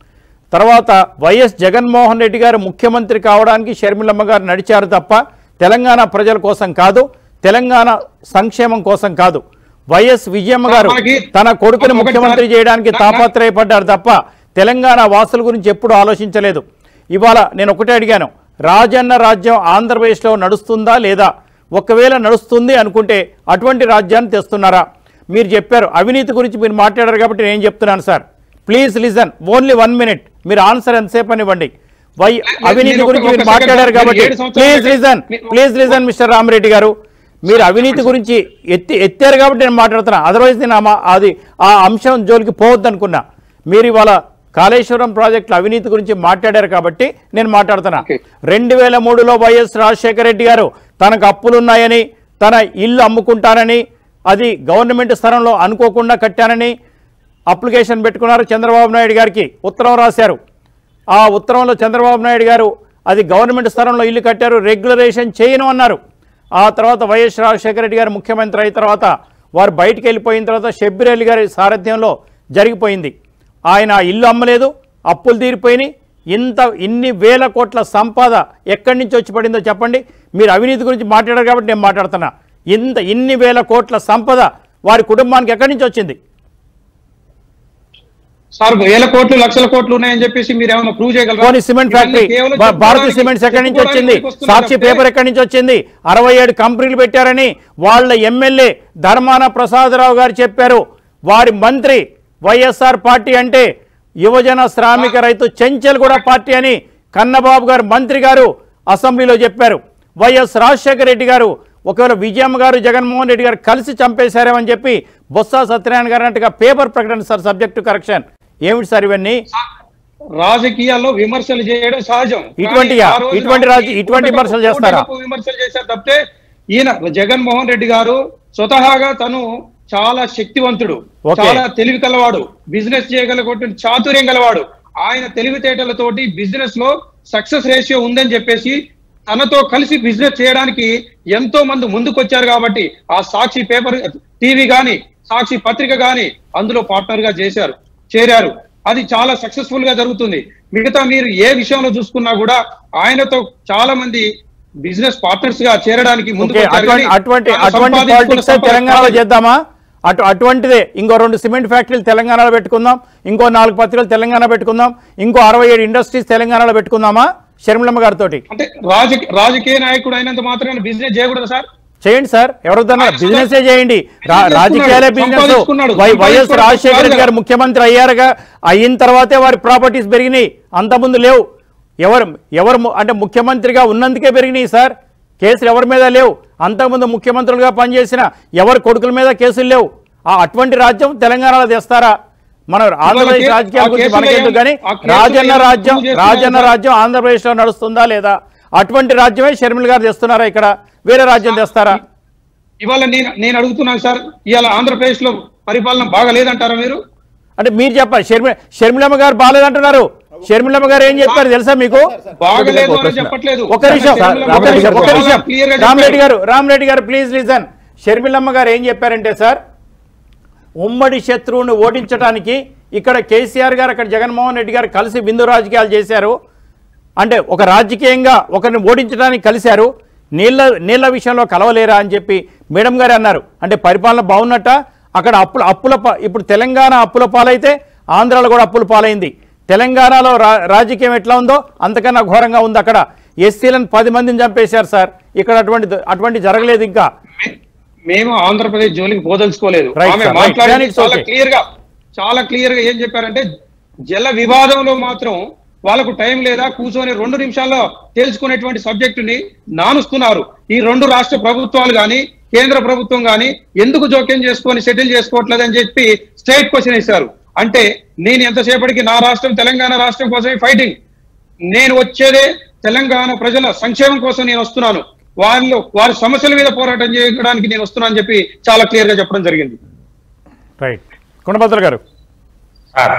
తర్వాత వైఎస్ జగన్మోహన్ రెడ్డి గారు ముఖ్యమంత్రి కావడానికి షర్మిలమ్మ గారు నడిచారు తప్ప తెలంగాణ ప్రజల కోసం కాదు తెలంగాణ సంక్షేమం కోసం కాదు వైఎస్ విజయమ్మ గారు మనకి- తన కొడుకుని ఒకటి ముఖ్యమంత్రి సార్, చేయడానికి నా- నా- తాపత్రయపడ్డారు తప్ప తెలంగాణ వాసుల గురించి ఎప్పుడూ ఆలోచించలేదు ఇవాళ నేను ఒకటే అడిగాను రాజన్న రాజ్యం ఆంధ్రప్రదేశ్లో నడుస్తుందా లేదా ఒకవేళ నడుస్తుంది అనుకుంటే అటువంటి రాజ్యాన్ని తెస్తున్నారా మీరు చెప్పారు అవినీతి గురించి మీరు మాట్లాడారు కాబట్టి నేను చెప్తున్నాను sir please listen only one minute మీరు ఆన్సర్ ఎంతసేపు అనివ్వండి వై అవినీతి మీరు గురించి ఒక- మీరు ఒక second మాట్లాడారు సార్, కాబట్టి మీరు ఏడు సంవత్సరాలు ప్లీజ్ లిజన్ మీరు- ప్లీజ్ లిజన్ మిస్టర్ రామరెడ్డి గారు మీరు అవినీతి గురించి ఎత్తి ఎత్తారు కాబట్టి నేను మాట్లాడుతున్నా అదర్వైజ్ నేను ఆ మా- అది ఆ అంశం జోలికి పోవద్దు అనుకున్నా మీరు ఇవాళ కాళేశ్వరం ప్రాజెక్టుల అవినీతి గురించి మాట్లాడారు కాబట్టి నేను మాట్లాడుతున్నా Okay. రెండు వేల మూడులో వైఎస్ రాజశేఖర రెడ్డి గారు తనకు అప్పులున్నాయని తన ఇల్లు అమ్ముకుంటానని అది గవర్నమెంట్ స్థలంలో అనుకోకుండా కట్టానని అప్లికేషన్ పెట్టుకున్నారు చంద్రబాబు నాయుడు గారికి ఉత్తరం రాశారు ఆ ఉత్తరంలో చంద్రబాబు నాయుడు గారు అది గవర్నమెంట్ స్థలంలో ఇల్లు కట్టారు రెగ్యులరేషన్ చేయను అన్నారు ఆ తర్వాత వైఎస్ రాజశేఖర రెడ్డి గారు ముఖ్యమంత్రి అయిన తర్వాత వారు బయటికి వెళ్ళిపోయిన తర్వాత షబ్బిరెల్లి గారి సారథ్యంలో జరిగిపోయింది ఆయన ఆ ఇల్లు అమ్మలేదు అప్పులు తీరిపోయినాయి ఇంత ఇన్ని వేల కోట్ల సంపద ఎక్కడి నుంచి వచ్చి పడిందో చెప్పండి మీరు అవినీతి గురించి మాట్లాడారు కాబట్టి నేను మాట్లాడుతున్నా ఇంత ఇన్ని వేల కోట్ల సంపద వారి కుటుంబానికి ఎక్కడి నుంచి వచ్చింది సార్ వేల కోట్లు లక్షల కోట్లు ఉన్నాయని చెప్పేసి మీరు ఏమైనా ప్రూవ్ చేయగలరా పోనీ సిమెంట్ ఫ్యాక్టరీ ఇవన్నీ కేవలం భా- భారతి చెప్పుకోవడానికి- సిమెంట్స్ ఎక్కడి నుంచి వచ్చింది చెప్పుకోవడానికి వస్తున్నారు సాక్షి తప్పితే పేపర్ ఎక్కడి నుంచి వచ్చింది అరవై ఏడు కంపెనీలు పెట్టారని వాళ్ళ ఎమ్మెల్యే ధర్మాన ప్రసాదరావు గారు చెప్పారు వారి మంత్రి వైఎస్ఆర్ పార్టీ అంటే యువజన శ్రామిక రైతు చెంచల్ కూడా పార్టీ అని కన్నబాబు గారు మంత్రి గారు అసెంబ్లీలో చెప్పారు వైఎస్ రాజశేఖర రెడ్డి గారు ఒకవేళ విజయమ్మ గారు జగన్మోహన్ రెడ్డి గారు కలిసి చంపేశారేమని చెప్పి బొత్స సత్యనారాయణ గారు అన్నట్టుగా పేపర్ ప్రకటన సార్ సబ్జెక్టు కరెక్షన్ ఏమిటి సార్ ఇవన్నీ రాజకీయాల్లో విమర్శలు చేయడం సహజం ఇటువంటియా? కానీ ఆ రోజున ఇటువంటి రాజ- ఇటువంటి కూటమి- విమర్శలు చేస్తారా? కూటమికు విమర్శలు చేశారు తప్పితే ఈయన జగన్మోహన్ రెడ్డి గారు స్వతహాగా తను చాలా శక్తివంతుడు ఓకే. చాలా తెలివి కలవాడు బిజినెస్ చేయగలగొట్టిన చాతుర్యం గలవాడు ఆయన తెలివితేటలతోటి బిజినెస్ లో సక్సెస్ రేషియో ఉందని చెప్పేసి తనతో కలిసి బిజినెస్ చేయడానికి ఎంతో మంది ముందుకొచ్చారు కాబట్టి ఆ సాక్షి పేపర్ టీవీ గాని సాక్షి పత్రిక గాని అందులో పార్ట్నర్ గా చేశారు చేరారు అది చాలా సక్సెస్ఫుల్ గా జరుగుతుంది మిగతా మీరు ఏ విషయంలో చూసుకున్నా కూడా ఆయనతో చాలా మంది బిజినెస్ పార్ట్నర్స్ గా చేరడానికి ముందుకు ఓకే, వచ్చారు అటువంటి కానీ అటువంటి తాను అటువంటి సంపాదించుకున్న పాలిటిక్స్ సంపద తెలంగాణలో కాదు. చేద్దామా అటు అటువంటిదే ఇంకో రెండు సిమెంట్ ఫ్యాక్టరీలు తెలంగాణలో పెట్టుకుందాం ఇంకో నాలుగు పత్రికలు తెలంగాణ పెట్టుకుందాం ఇంకో అరవై ఏడు ఇండస్ట్రీస్ తెలంగాణలో పెట్టుకుందామా షర్మిలమ్మ గారితో అంటే రాజకీయ రాజకీయ నాయకుడు అయినంత మాత్రాన బిజినెస్ చేయకూడదు సార్ చేయండి సార్ ఎవరిదన్నా ఆయన బిజినెస్ సంపా- చేయండి రా- సంపాదించుకున్నాడు, రాజకీయాలే బిజినెస్ సంపాదించుకున్నాడు, వై- వైఎస్ సంపాదించుకోవడం రాజశేఖర రెడ్డి గారు కాదు. ముఖ్యమంత్రి అయ్యారుగా అయిన తర్వాతే వారి ప్రాపర్టీస్ పెరిగినాయి అంతకుముందు లేవు ఎవరు ఎవరు ము- అంటే ముఖ్యమంత్రిగా ఉన్నందుకే పెరిగినాయి సార్ కేసులు ఎవరి మీద లేవు అంతకుముందు ముఖ్యమంత్రులుగా పనిచేసిన ఎవరి కొడుకుల మీద కేసులు లేవు ఆ అటువంటి రాజ్యం తెలంగాణలో తెస్తారా మన ఆంధ్రప్రదేశ్ కే- రాజకీయాల ఆ గురించి కేసులు మనకెందుకు ఏం- కానీ ఆ కేసులు రాజన్న ఏం రాజ్యం ప్రూవ్ చేస్తున్నారు రాజన్న సార్? రాజ్యం ఆంధ్రప్రదేశ్లో నడుస్తుందా లేదా అటువంటి రాజ్యమే షర్మిల గారు తెస్తున్నారా ఇక్కడ వేరే రాజ్యం తెస్తారా ఇవాళ నేను నేను అడుగుతున్నాను సార్ ఇవాళ ఆంధ్రప్రదేశ్ లో పరిపాలన బాగా లేదంటారా మీరు అంటే మీరు చెప్పాలి షర్మి షర్మిలమ్మ గారు బాగాలేదంటున్నారు షర్మిలమ్మ గారు ఏం చెప్పారు తెలుసా మీకు బాగలేదు ఒక అని ప్రశ్న. చెప్పట్లేదు ఒక నిమిషం సార్, ఒక నిమిషం ఒక నిమిషం క్లియర్ గా రామరెడ్డి చెప్పారు. గారు రామరెడ్డి గారు ప్లీజ్ లిజన్ షర్మిలమ్మ గారు ఏం చెప్పారంటే సార్ ఉమ్మడి శత్రువుని ఓడించడానికి ఇక్కడ కేసీఆర్ గారు అక్కడ జగన్మోహన్ రెడ్డి గారు కలిసి బిందు రాజకీయాలు చేశారు అంటే ఒక రాజకీయంగా ఒకరిని ఓడించడానికి కలిశారు నీళ్ళ నీళ్ళ విషయంలో కలవలేరా అని చెప్పి మేడం గారు అన్నారు అంటే పరిపాలన బాగున్నట్ట అక్కడ అప్పుల అప్పుల పా- ఇప్పుడు తెలంగాణ అప్పుల పాలైతే ఆంధ్రాలో కూడా అప్పుల పాలైంది తెలంగాణలో రా రాజకీయం ఎట్లా ఉందో అంతకన్నా ఘోరంగా ఉంది అక్కడ ఎస్సీలను పది మందిని చంపేశారు సార్ ఇక్కడ అటువంటి అటువంటి జరగలేదు ఇంకా మే- మేము ఆంధ్రప్రదేశ్ జోలికి పోదలుచుకోలేదు Right, ఆమె sir, right. మాట్లాడింది Then it's చాలా okay. క్లియర్ గా చాలా క్లియర్ గా ఏం చెప్పారంటే జల వివాదంలో మాత్రం వాళ్ళకు టైం లేదా కూర్చొని రెండు నిమిషాల్లో తేల్చుకునేటువంటి సబ్జెక్టుని నానుస్తున్నారు ఈ రెండు రాష్ట్ర ప్రభుత్వాలు గాని కేంద్ర ప్రభుత్వం గాని ఎందుకు జోక్యం చేసుకొని సెటిల్ చేసుకోవట్లేదని చెప్పి స్ట్రైట్ క్వశ్చన్ ఇస్తారు అంటే నేను ఎంతసేపటికి నా రాష్ట్రం తెలంగాణ రాష్ట్రం కోసమే ఫైటింగ్ నేను వచ్చేదే తెలంగాణ ప్రజల సంక్షేమం కోసం నేను వస్తున్నాను వాళ్ళు వారి సమస్యల మీద పోరాటం చేయడానికి నేను వస్తున్నాను అని చెప్పి చాలా క్లియర్ గా చెప్పడం జరిగింది రైట్ కొండభద్ర గారు సార్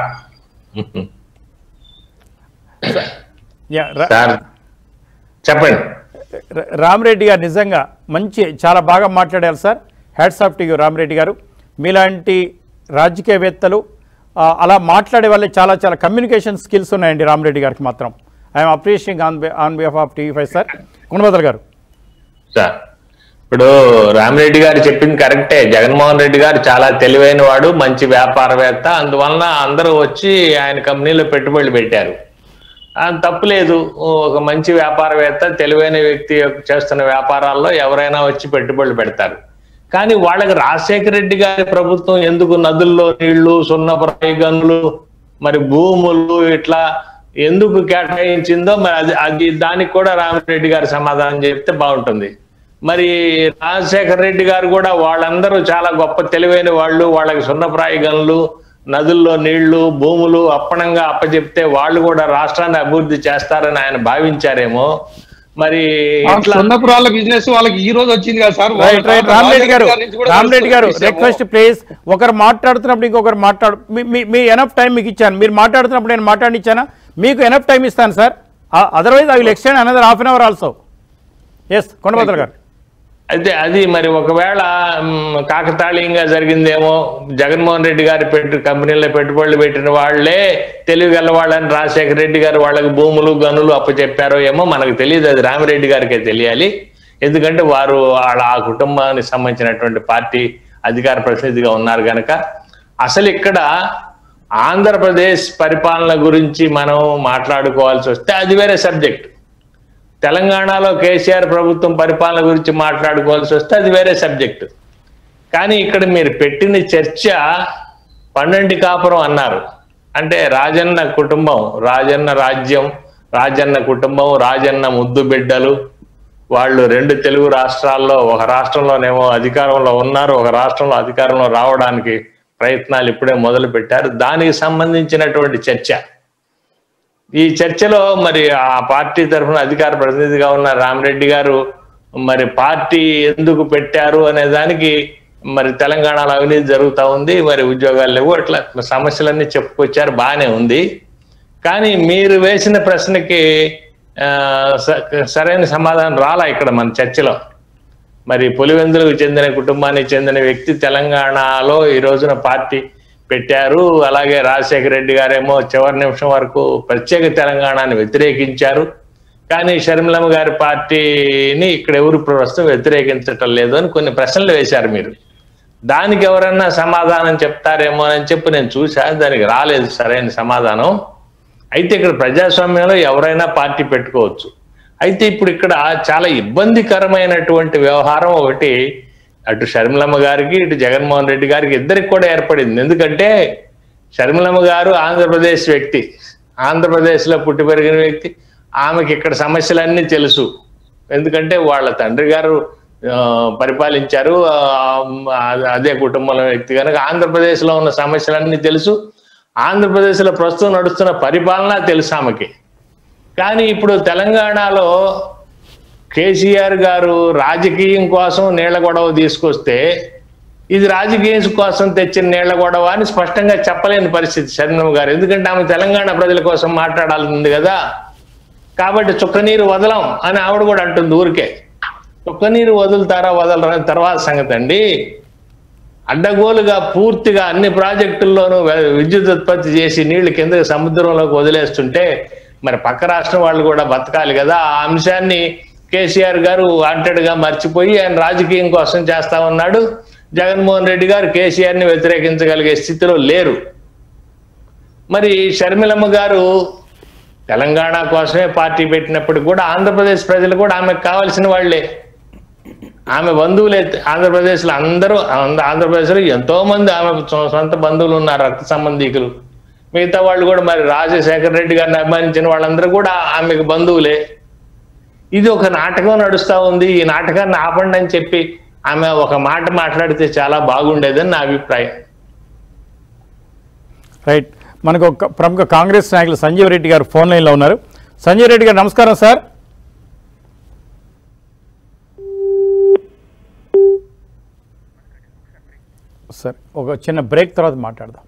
యా, రా- సార్ చెప్పండి ర- రామరెడ్డి గారు నిజంగా మంచి చాలా బాగా మాట్లాడారు sir hats off to you Ramareddy గారు మీలాంటి రాజకీయవేత్తలు ఆ, అలా మాట్లాడే వాళ్ళే చాలా చాలా కమ్యూనికేషన్ స్కిల్స్ ఉన్నాయండి రామరెడ్డి గారికి మాత్రం I'm appreciating on on behalf of TV five sir Gunabhadra గారు సార్ ఇప్పుడు రామిరెడ్డి గారు చెప్పింది కరెక్టే జగన్మోహన్ రెడ్డి గారు చాలా తెలివైన వాడు మంచి వ్యాపారవేత్త అందువలన అందరూ వచ్చి ఆయన కంపెనీలో పెట్టుబడులు పెట్టారు ఆ, తప్పులేదు ఒక మంచి వ్యాపారవేత్త తెలివైన వ్యక్తి చేస్తున్న వ్యాపారాల్లో ఎవరైనా వచ్చి పెట్టుబడులు పెడతారు కానీ వాళ్ళకి రాజశేఖర రెడ్డి గారి ప్రభుత్వం ఎందుకు నదుల్లో నీళ్లు సున్నపురాయి గనులు మరి భూములు ఇట్లా ఎందుకు కేటాయించిందో మరి అది అది దానికి కూడా రామిరెడ్డి గారు సమాధానం చెప్తే బాగుంటుంది మరి రాజశేఖర రెడ్డి గారు కూడా వాళ్ళందరూ చాలా గొప్ప తెలివైన వాళ్ళు వాళ్ళకి సున్నప్రాయ గనులు నదుల్లో నీళ్లు భూములు అప్పనంగా అప్పచెప్తే వాళ్ళు కూడా రాష్ట్రాన్ని అభివృద్ధి చేస్తారని ఆయన భావించారేమో మరి ఆ ఇట్లా సున్నపురాల బిజినెస్ వాళ్ళకి ఈ రోజు వచ్చింది కదా సార్ వాళ్ళ రైట్ రైట్ తాత రామరెడ్డి గారు రాజశేఖర్ నుంచి కూడా రామరెడ్డి గారు తెలుస్తుంది విషయము. రిక్వెస్ట్ ప్లీజ్ ఒకరు మాట్లాడుతున్నప్పుడు ఇంకొకరు మాట్లాడు మీ- మీ- మీ ఎనఫ్ టైం మీకు ఇచ్చాను మీరు మాట్లాడుతున్నప్పుడు నేను మాట్లాడిచ్చానా మీకు ఎనఫ్ టైం ఇస్తాను sir otherwise I will extend another half an hour also yes Kondabhadra గారు అయితే అది మరి ఒకవేళ మ్, కాకతాళీయంగా జరిగిందేమో జగన్మోహన్ రెడ్డి గారి పెట్టు కంపెనీలో పెట్టుబడులు పెట్టిన వాళ్ళే తెలివిగల వాళ్ళని రాజశేఖర రెడ్డి గారు వాళ్ళకి భూములు గనులు అప్పచెప్పారో ఏమో మనకు తెలియదు అది రామిరెడ్డి గారికే తెలియాలి ఎందుకంటే వారు వాళ్ళ ఆ కుటుంబానికి సంబంధించినటువంటి పార్టీ అధికార ప్రతినిధిగా ఉన్నారు కనుక అసలు ఇక్కడ ఆంధ్రప్రదేశ్ పరిపాలన గురించి మనం మాట్లాడుకోవాల్సి వస్తే అది వేరే సబ్జెక్ట్ తెలంగాణలో కేసీఆర్ ప్రభుత్వం పరిపాలన గురించి మాట్లాడుకోవాల్సి వస్తే అది వేరే సబ్జెక్టు కానీ ఇక్కడ మీరు పెట్టిన చర్చ పన్నెండు కాపురం అన్నారు అంటే రాజన్న కుటుంబం రాజన్న రాజ్యం రాజన్న కుటుంబం రాజన్న ముద్దు బిడ్డలు వాళ్ళు రెండు తెలుగు రాష్ట్రాల్లో ఒక రాష్ట్రంలోనేమో అధికారంలో ఉన్నారు ఒక రాష్ట్రంలో అధికారంలో రావడానికి ప్రయత్నాలు ఇప్పుడే మొదలు పెట్టారు దానికి సంబంధించినటువంటి చర్చ ఈ చర్చలో మరి ఆ పార్టీ తరఫున అధికార ప్రతినిధిగా ఉన్న రామరెడ్డి గారు మరి పార్టీ ఎందుకు పెట్టారు అనే దానికి మరి తెలంగాణలో అవినీతి జరుగుతూ ఉంది మరి ఉద్యోగాలు లేవు అట్లా సమస్యలన్నీ చెప్పుకొచ్చారు బాగానే ఉంది కానీ మీరు వేసిన ప్రశ్నకి ఆ, స- సరైన సమాధానం రాలా ఇక్కడ మన చర్చలో మరి పులివెందులకు చెందిన కుటుంబానికి చెందిన వ్యక్తి తెలంగాణలో ఈ రోజున పార్టీ పెట్టారు అలాగే రాజశేఖర రెడ్డి గారేమో చివరి నిమిషం వరకు ప్రత్యేక తెలంగాణని వ్యతిరేకించారు కానీ షర్మిలమ్మ గారి పార్టీని ఇక్కడ ఎవరు ప్రస్తుతం వ్యతిరేకించటం లేదు అని కొన్ని ప్రశ్నలు వేశారు మీరు దానికి ఎవరన్నా సమాధానం చెప్తారేమో అని చెప్పి నేను చూసా దానికి రాలేదు సరైన సమాధానం అయితే ఇక్కడ ప్రజాస్వామ్యంలో ఎవరైనా పార్టీ పెట్టుకోవచ్చు అయితే ఇప్పుడు ఇక్కడ చాలా ఇబ్బందికరమైనటువంటి వ్యవహారం ఒకటి అటు షర్మిలమ్మ గారికి ఇటు జగన్మోహన్ రెడ్డి గారికి ఇద్దరికి కూడా ఏర్పడింది ఎందుకంటే షర్మిలమ్మ గారు ఆంధ్రప్రదేశ్ వ్యక్తి ఆంధ్రప్రదేశ్లో పుట్టి పెరిగిన వ్యక్తి ఆమెకి ఇక్కడ సమస్యలన్నీ తెలుసు ఎందుకంటే వాళ్ళ తండ్రి గారు ఆ, పరిపాలించారు ఆ, అదే కుటుంబంలో వ్యక్తి కనుక ఆంధ్రప్రదేశ్లో ఉన్న సమస్యలన్నీ తెలుసు ఆంధ్రప్రదేశ్లో ప్రస్తుతం నడుస్తున్న పరిపాలన తెలుసు ఆమెకి కానీ ఇప్పుడు తెలంగాణలో కేసీఆర్ గారు రాజకీయం కోసం నీళ్ల గొడవ తీసుకొస్తే ఇది రాజకీయం కోసం తెచ్చిన నీళ్ల గొడవ అని స్పష్టంగా చెప్పలేని పరిస్థితి శరణమ్మ గారు ఎందుకంటే ఆమె తెలంగాణ ప్రజల కోసం మాట్లాడాల్సింది కదా కాబట్టి చుక్కనీరు వదలం అని ఆవిడ కూడా అంటుంది ఊరికే చుక్కనీరు వదులుతారా వదలరా అని తర్వాత సంగతి అండి అడ్డగోలుగా పూర్తిగా అన్ని ప్రాజెక్టుల్లోనూ వ- విద్యుత్ ఉత్పత్తి చేసి నీళ్లు కిందకి సముద్రంలోకి వదిలేస్తుంటే మరి పక్క రాష్ట్రం వాళ్ళు కూడా బతకాలి కదా ఆ అంశాన్ని కేసీఆర్ గారు వాంటెడ్ గా మర్చిపోయి ఆయన రాజకీయం కోసం చేస్తా ఉన్నాడు జగన్మోహన్ రెడ్డి గారు కేసీఆర్ ని వ్యతిరేకించగలిగే స్థితిలో లేరు మరి షర్మిలమ్మ గారు తెలంగాణ కోసమే పార్టీ పెట్టినప్పుడు కూడా ఆంధ్రప్రదేశ్ ప్రజలు కూడా ఆమెకు కావాల్సిన వాళ్ళే ఆమె బంధువులే ఆంధ్రప్రదేశ్ లో అందరూ ఆంధ్ర- ఆంధ్రప్రదేశ్ లో ఎంతో మంది ఆమె సొ- సొంత బంధువులు ఉన్నారు రక్త సంబంధీకులు మిగతా వాళ్ళు కూడా మరి రాజశేఖర రెడ్డి గారిని అభిమానించిన వాళ్ళందరూ కూడా ఆమెకు బంధువులే ఇది ఒక నాటకం నడుస్తా ఉంది ఈ నాటకాన్ని ఆపండి అని చెప్పి ఆమె ఒక మాట మాట్లాడితే చాలా బాగుండేదని నా అభిప్రాయం రైట్ మనకు ఒక ప్రముఖ కాంగ్రెస్ నాయకులు సంజీవ్ రెడ్డి గారు ఫోన్ లైన్లో ఉన్నారు సంజీవ్ రెడ్డి గారు నమస్కారం సార్ సార్ ఒక చిన్న బ్రేక్ తర్వాత మాట్లాడదాం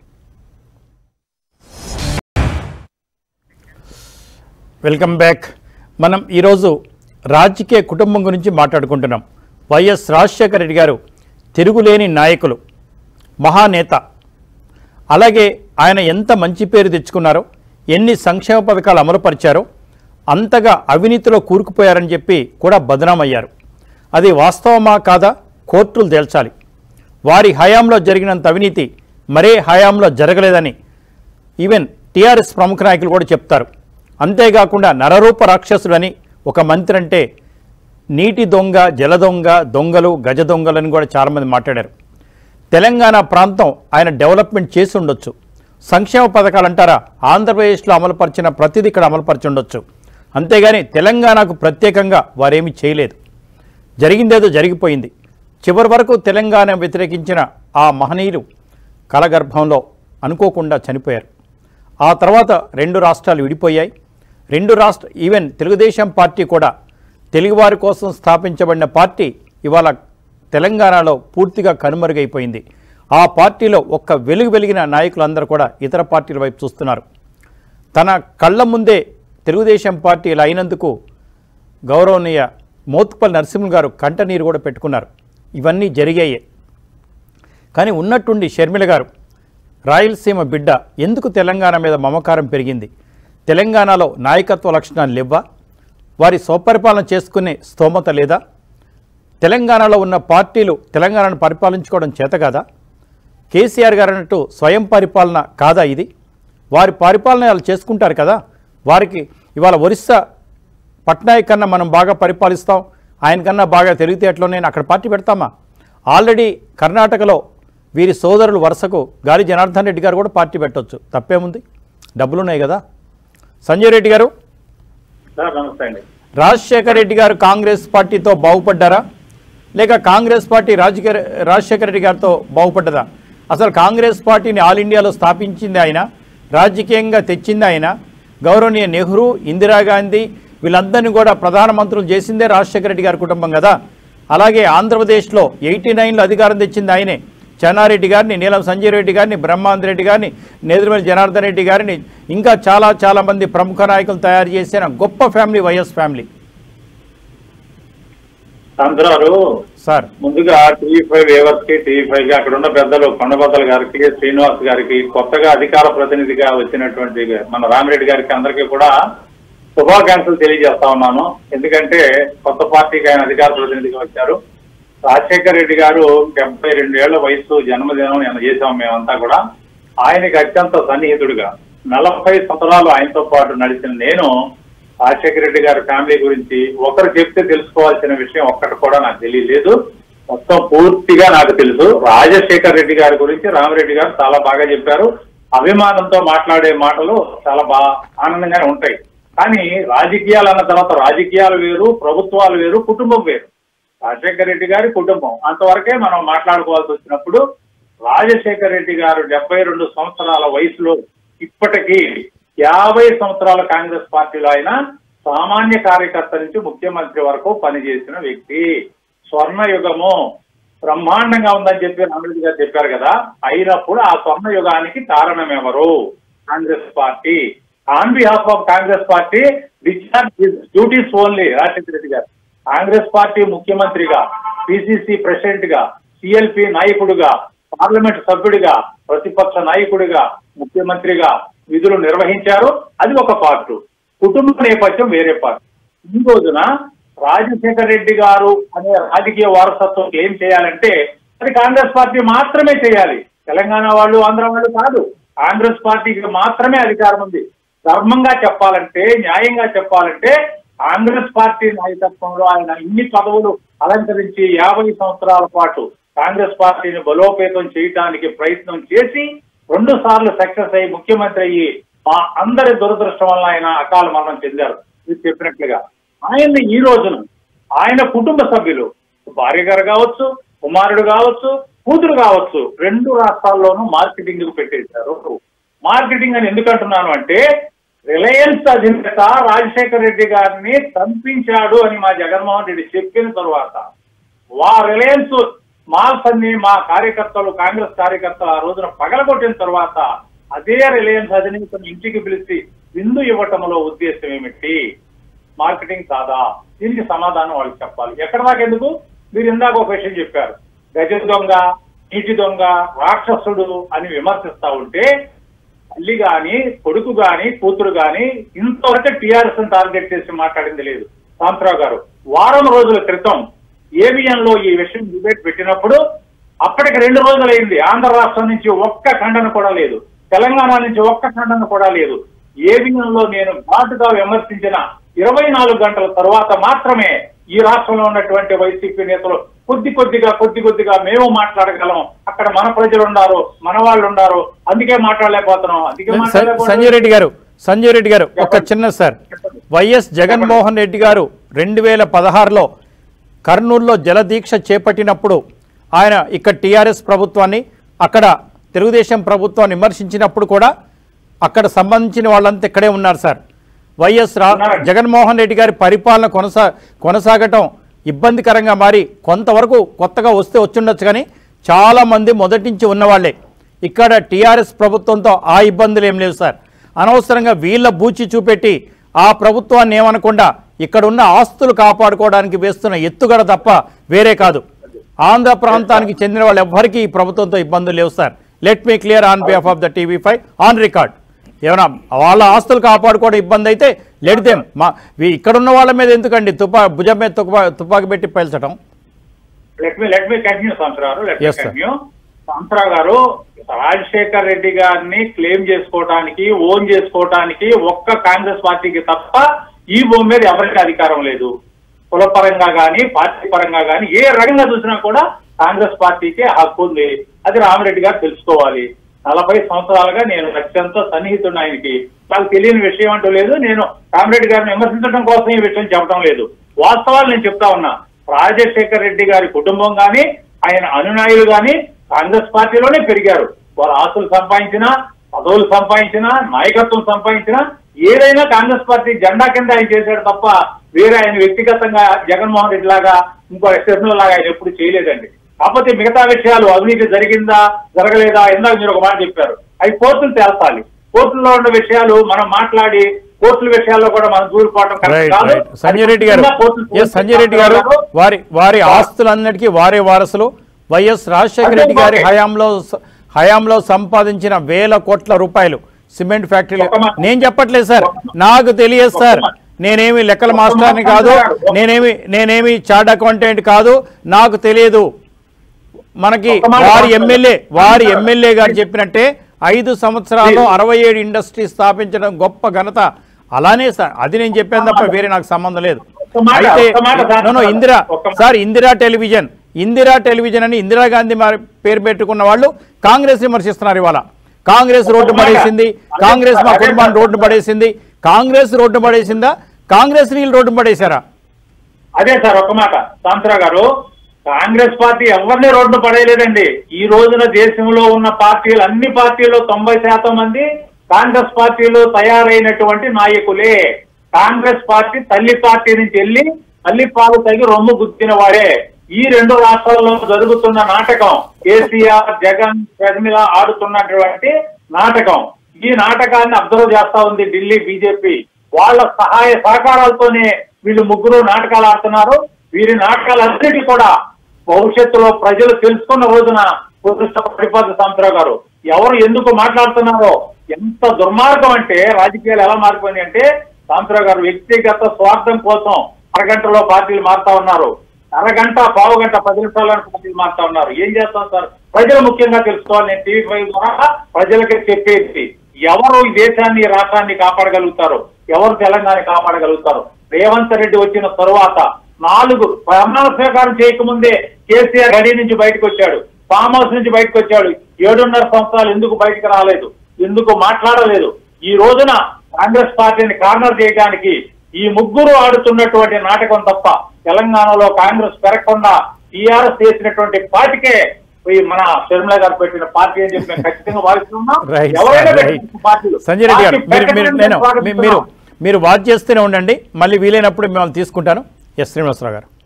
వెల్కమ్ బ్యాక్ మనం ఈరోజు రాజకీయ కుటుంబం గురించి మాట్లాడుకుంటున్నాం వైఎస్ రాజశేఖర రెడ్డి గారు తిరుగులేని నాయకులు మహానేత అలాగే ఆయన ఎంత మంచి పేరు తెచ్చుకున్నారో ఎన్ని సంక్షేమ పథకాలు అమలుపరిచారో అంతగా అవినీతిలో కూరుకుపోయారని చెప్పి కూడా బదనామయ్యారు అది వాస్తవమా కాదా కోర్టులు తేల్చాలి వారి హయాంలో జరిగినంత అవినీతి మరే హయాంలో జరగలేదని ఈవెన్ టీఆర్ఎస్ ప్రముఖ నాయకులు కూడా చెప్తారు అంతేకాకుండా నరరూప రాక్షసులని ఒక మంత్రి అంటే నీటి దొంగ జల దొంగ దొంగలు గజ దొంగలని కూడా చాలామంది మాట్లాడారు తెలంగాణ ప్రాంతం ఆయన డెవలప్మెంట్ చేసి ఉండొచ్చు సంక్షేమ పథకాలు అంటారా ఆంధ్రప్రదేశ్లో అమలుపరిచిన ప్రతిదీ ఇక్కడ అమలుపరిచి ఉండొచ్చు అంతేగాని తెలంగాణకు ప్రత్యేకంగా వారేమీ చేయలేదు జరిగిందేదో జరిగిపోయింది చివరి వరకు తెలంగాణ వ్యతిరేకించిన ఆ మహనీయులు కలగర్భంలో అనుకోకుండా చనిపోయారు ఆ తర్వాత రెండు రాష్ట్రాలు విడిపోయాయి రెండు రాష్ట్ర ఈవెన్ తెలుగుదేశం పార్టీ కూడా తెలుగువారి కోసం స్థాపించబడిన పార్టీ ఇవాళ తెలంగాణలో పూర్తిగా కనుమరుగైపోయింది ఆ పార్టీలో ఒక్క వెలుగు వెలిగిన నాయకులందరూ కూడా ఇతర పార్టీల వైపు చూస్తున్నారు తన కళ్ళ ముందే తెలుగుదేశం పార్టీ ఇలా అయినందుకు గౌరవనీయ మోత్పల్ నరసింహ గారు కంటనీరు కూడా పెట్టుకున్నారు ఇవన్నీ జరిగాయే కానీ ఉన్నట్టుండి షర్మిల గారు రాయలసీమ బిడ్డ ఎందుకు తెలంగాణ మీద మమకారం పెరిగింది తెలంగాణలో నాయకత్వ లక్షణాలు లేవా వారి స్వపరిపాలన చేసుకునే స్తోమత లేదా తెలంగాణలో ఉన్న పార్టీలు తెలంగాణను పరిపాలించుకోవడం చేత కాదా కేసీఆర్ గారు అన్నట్టు స్వయం పరిపాలన కాదా ఇది వారి పరిపాలన వాళ్ళు చేసుకుంటారు కదా వారికి ఇవాళ ఒరిస్సా పట్నాయక్ కన్నా మనం బాగా పరిపాలిస్తాం ఆయన కన్నా బాగా తెలివితేటలో నేను అక్కడ పార్టీ పెడతామా ఆల్రెడీ కర్ణాటకలో వీరి సోదరులు వరుసకు గాలి జనార్దన్ రెడ్డి గారు కూడా పార్టీ పెట్టొచ్చు తప్పేముంది డబ్బులున్నాయి కదా సంజయ్ రెడ్డి గారు సార్ నమస్తే అండి రాజశేఖర రెడ్డి గారు కాంగ్రెస్ పార్టీతో బాగుపడ్డారా లేక కాంగ్రెస్ పార్టీ రాజకీయ రాజశేఖర రెడ్డి గారితో బాగుపడ్డదా అసలు కాంగ్రెస్ పార్టీని ఆల్ ఇండియాలో స్థాపించింది ఆయన రాజకీయంగా తెచ్చింది ఆయన గౌరవనీయ నెహ్రూ ఇందిరాగాంధీ వీళ్ళందరినీ కూడా ప్రధానమంత్రులు చేసిందే రాజశేఖర రెడ్డి గారి కుటుంబం కదా అలాగే ఆంధ్రప్రదేశ్లో ఎయిటీ నైన్లో అధికారం తెచ్చింది ఆయనే చెన్నారెడ్డి గారిని నీలం సంజయ్ రెడ్డి గారిని బ్రహ్మాంద్ రెడ్డి గారిని నేదురుమల్లి జనార్దన్ రెడ్డి గారిని ఇంకా చాలా చాలా మంది ప్రముఖ నాయకులు తయారు చేసిన గొప్ప family YS family Santharao sir ముందుగా టీవీ ఫైవ్ వేవర్స్ కి టీవీ ఫైవ్ కి అక్కడ ఉన్న పెద్దలు కొండబద్దల గారికి శ్రీనివాస్ గారికి కొత్తగా అధికార ప్రతినిధిగా వచ్చినటువంటి మన రామిరెడ్డి గారికి అందరికీ కూడా శుభాకాంక్షలు తెలియజేస్తా ఉన్నాను ఎందుకంటే కొత్త పార్టీకి ఆయన అధికార ప్రతినిధిగా వచ్చారు రాజశేఖర్ రెడ్డి గారు డెబ్బై రెండు ఏళ్ల వయసు జన్మదినం నేను చేశాం మేమంతా కూడా ఆయనకి అత్యంత సన్నిహితుడిగా నలభై సంవత్సరాలు ఆయనతో పాటు నడిచిన నేను రాజశేఖర రెడ్డి గారి ఫ్యామిలీ గురించి ఒకరు చెప్తే తెలుసుకోవాల్సిన విషయం ఒక్కటి కూడా నాకు తెలియలేదు మొత్తం పూర్తిగా నాకు తెలుసు రాజశేఖర్ రెడ్డి గారి గురించి రామరెడ్డి గారు చాలా బాగా చెప్పారు అభిమానంతో మాట్లాడే మాటలు చాలా బాగా ఆనందంగానే ఉంటాయి కానీ రాజకీయాలు అన్న తర్వాత రాజకీయాలు వేరు ప్రభుత్వాలు వేరు కుటుంబం వేరు రాజశేఖర రెడ్డి గారి కుటుంబం అంతవరకే మనం మాట్లాడుకోవాల్సి వచ్చినప్పుడు రాజశేఖర రెడ్డి గారు డెబ్బై రెండు సంవత్సరాల వయసులో ఇప్పటికీ యాభై సంవత్సరాల కాంగ్రెస్ పార్టీలో ఆయన సామాన్య కార్యకర్త నుంచి ముఖ్యమంత్రి వరకు పనిచేసిన వ్యక్తి స్వర్ణ యుగము బ్రహ్మాండంగా ఉందని చెప్పి రామరెడ్డి గారు చెప్పారు కదా అయినప్పుడు ఆ స్వర్ణ యుగానికి కారణం ఎవరు Congress party on behalf of Congress party discharge duties only Rajasekhara Reddy గారు కాంగ్రెస్ పార్టీ ముఖ్యమంత్రిగా పిసిసి ప్రెసిడెంట్ గా సిఎల్పి నాయకుడిగా పార్లమెంట్ సభ్యుడిగా ప్రతిపక్ష నాయకుడిగా ముఖ్యమంత్రిగా విధులు నిర్వహించారు అది ఒక పార్ట్ కుటుంబ నేపథ్యం వేరే పార్ట్ ఈ రోజున రాజశేఖర రెడ్డి గారు అనే రాజకీయ వారసత్వం ఏం చేయాలంటే అది కాంగ్రెస్ పార్టీ మాత్రమే చేయాలి తెలంగాణ వాళ్ళు ఆంధ్ర వాళ్ళు కాదు కాంగ్రెస్ పార్టీకి మాత్రమే అధికారం ఉంది ధర్మంగా చెప్పాలంటే న్యాయంగా చెప్పాలంటే కాంగ్రెస్ పార్టీ నాయకత్వంలో ఆయన ఇన్ని పదవులు అలంకరించి యాభై సంవత్సరాల పాటు కాంగ్రెస్ పార్టీని బలోపేతం చేయడానికి ప్రయత్నం చేసి రెండు సార్లు సక్సెస్ అయ్యి ముఖ్యమంత్రి అయ్యి మా అందరి దురదృష్టం వల్ల ఆయన అకాల మరణం చెందారు మీరు చెప్పినట్లుగా ఆయన ఈ రోజున ఆయన కుటుంబ సభ్యులు భార్య గారు కావచ్చు కుమారుడు కావచ్చు కూతురు కావచ్చు రెండు రాష్ట్రాల్లోనూ మార్కెటింగ్ పెట్టేశారు మార్కెటింగ్ అని ఎందుకు అంటున్నాను అంటే రిలయన్స్ అధినేత రాజశేఖర రెడ్డి గారిని చంపించాడు అని మా జగన్మోహన్ రెడ్డి చెప్పిన తర్వాత వా రిలయన్స్ మాల్స్ అన్ని మా కార్యకర్తలు కాంగ్రెస్ కార్యకర్తలు ఆ రోజున పగలగొట్టిన తర్వాత అదే రిలయన్స్ అధినేతను ఇంటికి పిలిచి విందు ఇవ్వటంలో ఉద్దేశం ఏమిటి మార్కెటింగ్ కాదా దీనికి సమాధానం వాళ్ళకి చెప్పాలి ఎక్కడ దాకా ఎందుకు మీరు ఇందాక ఒక విషయం చెప్పారు గజ దొంగ నీటి దొంగ రాక్షసుడు అని విమర్శిస్తా ఉంటే తల్లి గాని కొడుకు గాని కూతురు గాని ఇంతవరకు టీఆర్ఎస్ టార్గెట్ చేసి మాట్లాడింది లేదు శాంతరావు గారు వారం రోజుల క్రితం ఏబిఎన్ లో ఈ విషయం డిబేట్ పెట్టినప్పుడు అప్పటికి రెండు రోజులైంది ఆంధ్ర రాష్ట్రం నుంచి ఒక్క ఖండన కూడా లేదు తెలంగాణ నుంచి ఒక్క ఖండన కూడా లేదు ఏబిఎన్ లో నేను ఘాటుగా విమర్శించిన ఇరవై నాలుగు గంటల తర్వాత మాత్రమే ఈ రాష్ట్రంలో ఉన్నటువంటి వైసీపీ నేతలు కొద్ది కొద్దిగా కొద్ది కొద్దిగా మేము మాట్లాడగలం అక్కడ మన ప్రజలు ఉన్నారు మన వాళ్ళు ఉన్నారు అందుకే మాట్లాడలేకపోతున్నాం అందుకే సంజయ్ మాట్లాడలేకపోతున్నాం రెడ్డి గారు సంజయ్ రెడ్డి గారు ఒక చిన్న సార్ వైఎస్ జగన్మోహన్ రెడ్డి గారు రెండు వేల పదహారులో కర్నూలులో జలదీక్ష చేపట్టినప్పుడు ఆయన ఇక్కడ టీఆర్ఎస్ ప్రభుత్వాన్ని అక్కడ తెలుగుదేశం ప్రభుత్వాన్ని విమర్శించినప్పుడు కూడా అక్కడ సంబంధించిన వాళ్ళంతా ఇక్కడే ఉన్నారు సార్ వైఎస్ రా జగన్మోహన్ రెడ్డి గారి పరిపాలన కొనసా కొనసాగటం ఇబ్బందికరంగా మారి కొంతవరకు కొత్తగా వస్తే వచ్చుండొచ్చు కానీ చాలామంది మొదటి నుంచి ఉన్నవాళ్లే ఇక్కడ టీఆర్ఎస్ ప్రభుత్వంతో ఆ ఇబ్బందులు ఏం లేవు సార్ అనవసరంగా వీళ్ళ బూచి చూపెట్టి ఆ ప్రభుత్వాన్ని ఏమనకుండా ఇక్కడ ఉన్న ఆస్తులు కాపాడుకోవడానికి వేస్తున్న ఎత్తుగడ తప్ప వేరే కాదు ఆంధ్ర ప్రాంతానికి చెందిన వాళ్ళు ఎవ్వరికీ ఈ ప్రభుత్వంతో ఇబ్బందులు లేవు sir let me clear on behalf of the TV five on record ఏమైనా వాళ్ళ ఆస్తులు కాపాడుకోవడం ఇబ్బంది అయితే లెడ్దేం మా వీ- ఇక్కడ ఉన్న వాళ్ళ మీద ఎందుకండి తుపా భుజం మీద తుపా తుపాకి పెట్టి పేల్చడం let me let me continue Santharao let me Yes, sir. Continue Santharao గారు రాజశేఖర్ రెడ్డి గారిని క్లెయిమ్ చేసుకోవడానికి ఓన్ చేసుకోవడానికి ఒక్క కాంగ్రెస్ పార్టీకి తప్ప ఈ భూమి మీద ఎవరికి అధికారం లేదు కులపరంగా గాని పార్టీ పరంగా గాని ఏ రకంగా చూసినా కూడా కాంగ్రెస్ పార్టీకి హక్కు ఉంది అది రామిరెడ్డి గారు తెలుసుకోవాలి నలభై సంవత్సరాలుగా నేను అత్యంత సన్నిహితుడు ఆయనకి నాకు తెలియని విషయం అంటూ లేదు నేను రామిరెడ్డి గారిని విమర్శించడం కోసం ఈ విషయం చెప్పడం లేదు వాస్తవాలు నేను చెప్తా ఉన్నా రాజశేఖర్ రెడ్డి గారి కుటుంబం గాని ఆయన అనునాయులు గాని కాంగ్రెస్ పార్టీలోనే పెరిగారు వారు ఆస్తులు సంపాదించినా పదవులు సంపాదించినా నాయకత్వం సంపాదించినా ఏదైనా కాంగ్రెస్ పార్టీ జెండా కింద ఆయన చేశాడు తప్ప వేరే ఆయన వ్యక్తిగతంగా జగన్మోహన్ రెడ్డి లాగా ఇంకో ఎస్ఎస్ఎల్ లాగా ఆయన ఎప్పుడు చేయలేదండి కాకపోతే మిగతా విషయాలు అవినీతి జరిగిందా జరగలేదా ఇందాక మీరు ఒక మాట చెప్పారు అవి కోర్టులు తేల్చాలి కోర్టుల్లో ఉన్న విషయాలు మనం మాట్లాడి కోర్టుల విషయాల్లో కూడా మనం దూరిపోవటం కరెక్ట్ రైట్ కాదు. రైట్ సంజయ్ రెడ్డి గారు అది కోర్టులు ఎస్ సంజయ్ రెడ్డి గారు వారి వారి ఆస్తులన్నిటికీ వారే వారసులు వైఎస్ రాజశేఖర రెడ్డి గారి హయాంలో స- హయాంలో సంపాదించిన వేల కోట్ల రూపాయలు సిమెంట్ ఫ్యాక్టరీలు ఒక్క మాట. నేను చెప్పట్లేదు సార్ నాకు తెలియదు సార్ ఒక్క మాట. నేనేమి లెక్కల ఒక్క మాస్టర్ని మాట కాదు అంటున్నారు. ఒక్క- నేనేమి నేనేమి చార్ట్ అకౌంటెంట్ కాదు నాకు తెలియదు మనకి ఒక్క మాట వారి మాట్లాడు. ఎమ్మెల్యే వారి ఎమ్మెల్యే గారు చెప్పినట్టే ఐదు సంవత్సరాల్లో అరవై ఏడు ఇండస్ట్రీ స్థాపించడం గొప్ప ఘనత అలానే సార్ అది నేను చెప్పాను తప్ప వేరే నాకు సంబంధం లేదు ఒక్క మాట, అయితే ఒక్క మాట సార్. నో, నో, ఇందిరా ఒక్క మాట. Sir Indira television Indira television అని ఇందిరాగాంధీ మరి పేరు పెట్టుకున్న వాళ్ళు కాంగ్రెస్ విమర్శిస్తున్నారు ఇవాళ కాంగ్రెస్ రోడ్డు ఒక్క మాట. పడేసింది కాంగ్రెస్ మా అదే కుటుంబాన్ని సార్. రోడ్డు పడేసింది కాంగ్రెస్ రోడ్డు పడేసిందా కాంగ్రెస్ నీళ్ళు రోడ్డు పడేశారా అదే సార్ ఒక మాట శాంతరావు గారు కాంగ్రెస్ పార్టీ ఎవరిని రోడ్డు పడేయలేదండి ఈ రోజున దేశంలో ఉన్న పార్టీలు అన్ని పార్టీలు తొంభై శాతం మంది కాంగ్రెస్ పార్టీలో తయారైనటువంటి నాయకులే కాంగ్రెస్ పార్టీ తల్లి పార్టీ నుంచి వెళ్ళి తల్లి పాలు తగి రొమ్ము గుద్దిన వాడే ఈ రెండు రాష్ట్రాల్లో జరుగుతున్న నాటకం కేసీఆర్ జగన్ షర్మిల ఆడుతున్నటువంటి నాటకం ఈ నాటకాన్ని అబ్జర్వ్ చేస్తా ఉంది ఢిల్లీ బీజేపీ వాళ్ళ సహాయ సహకారాలతోనే వీళ్ళు ముగ్గురు నాటకాలు ఆడుతున్నారు వీరి నాటకాలన్నిటి కూడా భవిష్యత్తులో ప్రజలు తెలుసుకున్న రోజున పడిపోద్ది సంతరావు గారు ఎవరు ఎందుకు మాట్లాడుతున్నారో ఎంత దుర్మార్గం అంటే రాజకీయాలు ఎలా మారిపోయినాయి అంటే సంతరావు గారు వ్యక్తిగత స్వార్థం కోసం అరగంటలో పార్టీలు మారుతా ఉన్నారు అరగంట పావు గంట పది నిమిషాలను పార్టీలు మారుతా ఉన్నారు ఏం చేస్తాం సార్ ప్రజలు ముఖ్యంగా తెలుసుకోవాలి నేను టీవీ ఫైవ్ ద్వారా ప్రజలకి చెప్పేది ఎవరు ఈ దేశాన్ని ఈ రాష్ట్రాన్ని కాపాడగలుగుతారు ఎవరు తెలంగాణ కాపాడగలుగుతారు రేవంత్ రెడ్డి వచ్చిన తరువాత నాలుగు ప్రమాణ స్వీకారం చేయకముందే కేసీఆర్ గడి నుంచి బయటకు వచ్చాడు ఫామ్ హౌస్ నుంచి బయటకు వచ్చాడు ఏడున్నర సంవత్సరాలు ఎందుకు బయటకు రాలేదు ఎందుకు మాట్లాడలేదు ఈ రోజున కాంగ్రెస్ పార్టీని కార్నర్ చేయడానికి ఈ ముగ్గురు ఆడుతున్నటువంటి నాటకం తప్ప తెలంగాణలో కాంగ్రెస్ పెరగకుండా టీఆర్ఎస్ చేసినటువంటి పార్టీకే ఈ మన షర్మిల గారు పెట్టిన పార్టీ అని చెప్పి మేము ఖచ్చితంగా భావిస్తున్నాం రైట్ ఎవరైనా సార్, పెట్టిన రైట్. పార్టీలు. సంజయ్ రెడ్డి గారు పార్టీ మీరు మీరు పెట్టకుండా నేను మీ- స్వాగతిస్తున్నాం. మీరు మీరు వాచ్ చేస్తూనే ఉండండి మళ్ళీ వీలైనప్పుడు మిమ్మల్ని తీసుకుంటాను ఎస్ శ్రీనివాసరావు గారు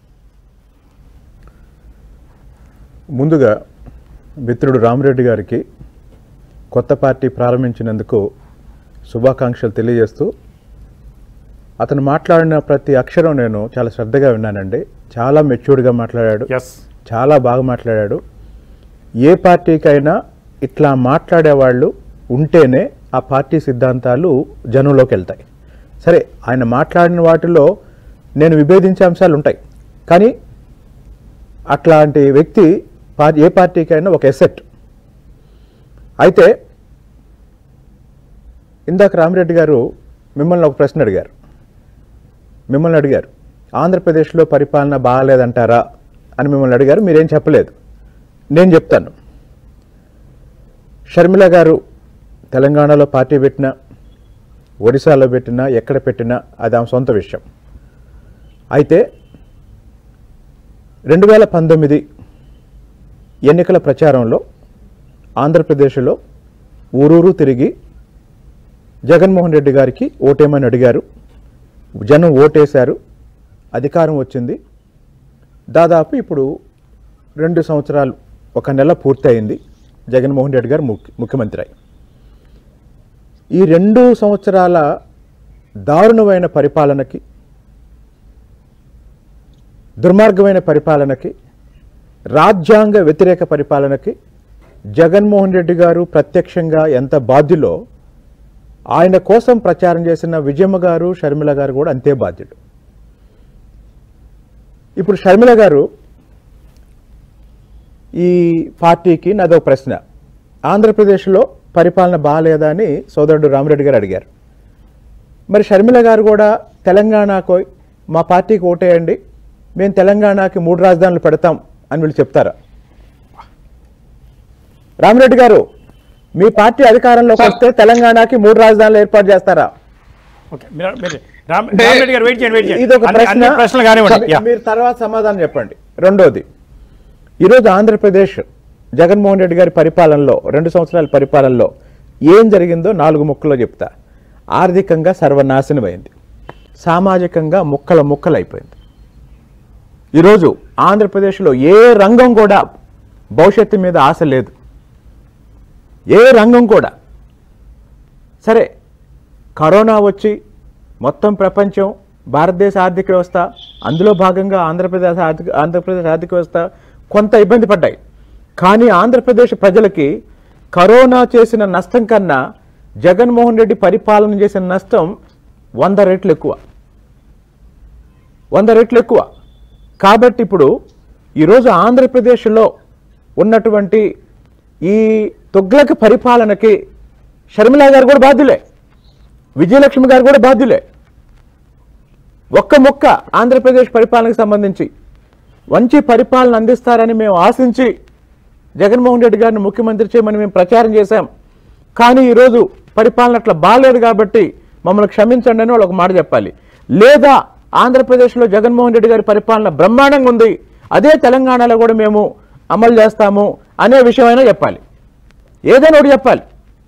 ముందుగా మిత్రుడు రామిరెడ్డి గారికి కొత్త పార్టీ ప్రారంభించినందుకు శుభాకాంక్షలు తెలియజేస్తూ అతను మాట్లాడిన ప్రతి అక్షరం నేను చాలా శ్రద్ధగా విన్నానండి చాలా మెచ్యూర్డ్గా మాట్లాడాడు ఎస్ చాలా బాగా మాట్లాడాడు ఏ పార్టీకైనా ఇట్లా మాట్లాడేవాళ్ళు ఉంటేనే ఆ పార్టీ సిద్ధాంతాలు జనంలోకి వెళ్తాయి సరే ఆయన మాట్లాడిన వాటిలో నేను విభేదించే అంశాలు ఉంటాయి కానీ అట్లాంటి వ్యక్తి పా- ఏ పార్టీకైనా ఒక ఎసెట్ అయితే ఇందాక రామిరెడ్డి గారు మిమ్మల్ని ఒక ప్రశ్న అడిగారు మిమ్మల్ని అడిగారు ఆంధ్రప్రదేశ్లో పరిపాలన బాగాలేదంటారా అని మిమ్మల్ని అడిగారు మీరేం చెప్పలేదు నేను చెప్తాను షర్మిల గారు తెలంగాణలో పార్టీ పెట్టినా ఒడిశాలో పెట్టినా ఎక్కడ పెట్టినా అది ఆమె సొంత విషయం అయితే రెండు వేల పంతొమ్మిది ఎన్నికల ప్రచారంలో ఆంధ్రప్రదేశ్లో ఊరూరు తిరిగి జగన్మోహన్ రెడ్డి గారికి ఓటేమని అడిగారు జనం ఓటేశారు అధికారం వచ్చింది దాదాపు ఇప్పుడు రెండు సంవత్సరాలు ఒక నెల పూర్తయింది జగన్మోహన్ రెడ్డి గారు ముఖ్య ముఖ్యమంత్రి అయి ఈ రెండు సంవత్సరాల దారుణమైన పరిపాలనకి దుర్మార్గమైన పరిపాలనకి రాజ్యాంగ వ్యతిరేక పరిపాలనకి జగన్మోహన్ రెడ్డి గారు ప్రత్యక్షంగా ఎంత బాధ్యులో ఆయన కోసం ప్రచారం చేసిన విజయమ్మ గారు షర్మిల గారు కూడా అంతే బాధ్యుడు ఇప్పుడు షర్మిల గారు ఈ పార్టీకి నాదొక ప్రశ్న ఆంధ్రప్రదేశ్లో పరిపాలన బాగాలేదా అని సోదరుడు రామిరెడ్డి గారు అడిగారు మరి షర్మిల గారు కూడా తెలంగాణకు మా పార్టీకి ఓటేయండి మేము తెలంగాణకి మూడు రాజధానులు పెడతాం అని వీళ్ళు చెప్తారా రామిరెడ్డి గారు మీ పార్టీ అధికారంలోకి వస్తే తెలంగాణకి మూడు రాజధానులు ఏర్పాటు చేస్తారా ఓకే మీరు మీరు రామ్ రామిరెడ్డి గారు వెయిట్ చేయండి వెయిట్ చేయండి ఇది ఒక అన్ని- అన్ని ప్రశ్న ప్రశ్నలు కానివ్వండి యా. మీరు తర్వాత సమాధానం చెప్పండి రెండోది ఈరోజు ఆంధ్రప్రదేశ్ జగన్మోహన్ రెడ్డి గారి పరిపాలనలో రెండు సంవత్సరాల పరిపాలనలో ఏం జరిగిందో నాలుగు ముక్కలో చెప్తా ఆర్థికంగా సర్వనాశనమైంది సామాజికంగా ముక్కల ముక్కలు అయిపోయింది ఈరోజు ఆంధ్రప్రదేశ్లో ఏ రంగం కూడా భవిష్యత్తు మీద ఆశ లేదు ఏ రంగం కూడా సరే కరోనా వచ్చి మొత్తం ప్రపంచం భారతదేశ ఆర్థిక వ్యవస్థ అందులో భాగంగా ఆంధ్రప్రదేశ్ ఆర్థిక ఆంధ్రప్రదేశ్ ఆర్థిక వ్యవస్థ కొంత ఇబ్బంది పడ్డాయి కానీ ఆంధ్రప్రదేశ్ ప్రజలకి కరోనా చేసిన నష్టం కన్నా జగన్మోహన్ రెడ్డి పరిపాలన చేసిన నష్టం వంద రెట్లు ఎక్కువ వంద రెట్లు ఎక్కువ కాబట్టి ఇప్పుడు ఈరోజు ఆంధ్రప్రదేశ్లో ఉన్నటువంటి ఈ తొగ్లక పరిపాలనకి షర్మిల గారు కూడా బాధ్యులే విజయలక్ష్మి గారు కూడా బాధ్యులే ఒక్క మొక్క ఆంధ్రప్రదేశ్ పరిపాలనకు సంబంధించి మంచి పరిపాలన అందిస్తారని మేము ఆశించి జగన్మోహన్ రెడ్డి గారిని ముఖ్యమంత్రి చేయమని మేము ప్రచారం చేశాం కానీ ఈరోజు పరిపాలన అట్లా బాగాలేదు కాబట్టి మమ్మల్ని క్షమించండి అని వాళ్ళు ఒక మాట చెప్పాలి లేదా ఆంధ్రప్రదేశ్లో జగన్మోహన్ రెడ్డి గారి పరిపాలన బ్రహ్మాండంగా ఉంది అదే తెలంగాణలో కూడా మేము అమలు చేస్తాము అనే విషయమైనా చెప్పాలి ఏదైనా ఒకటి చెప్పాలి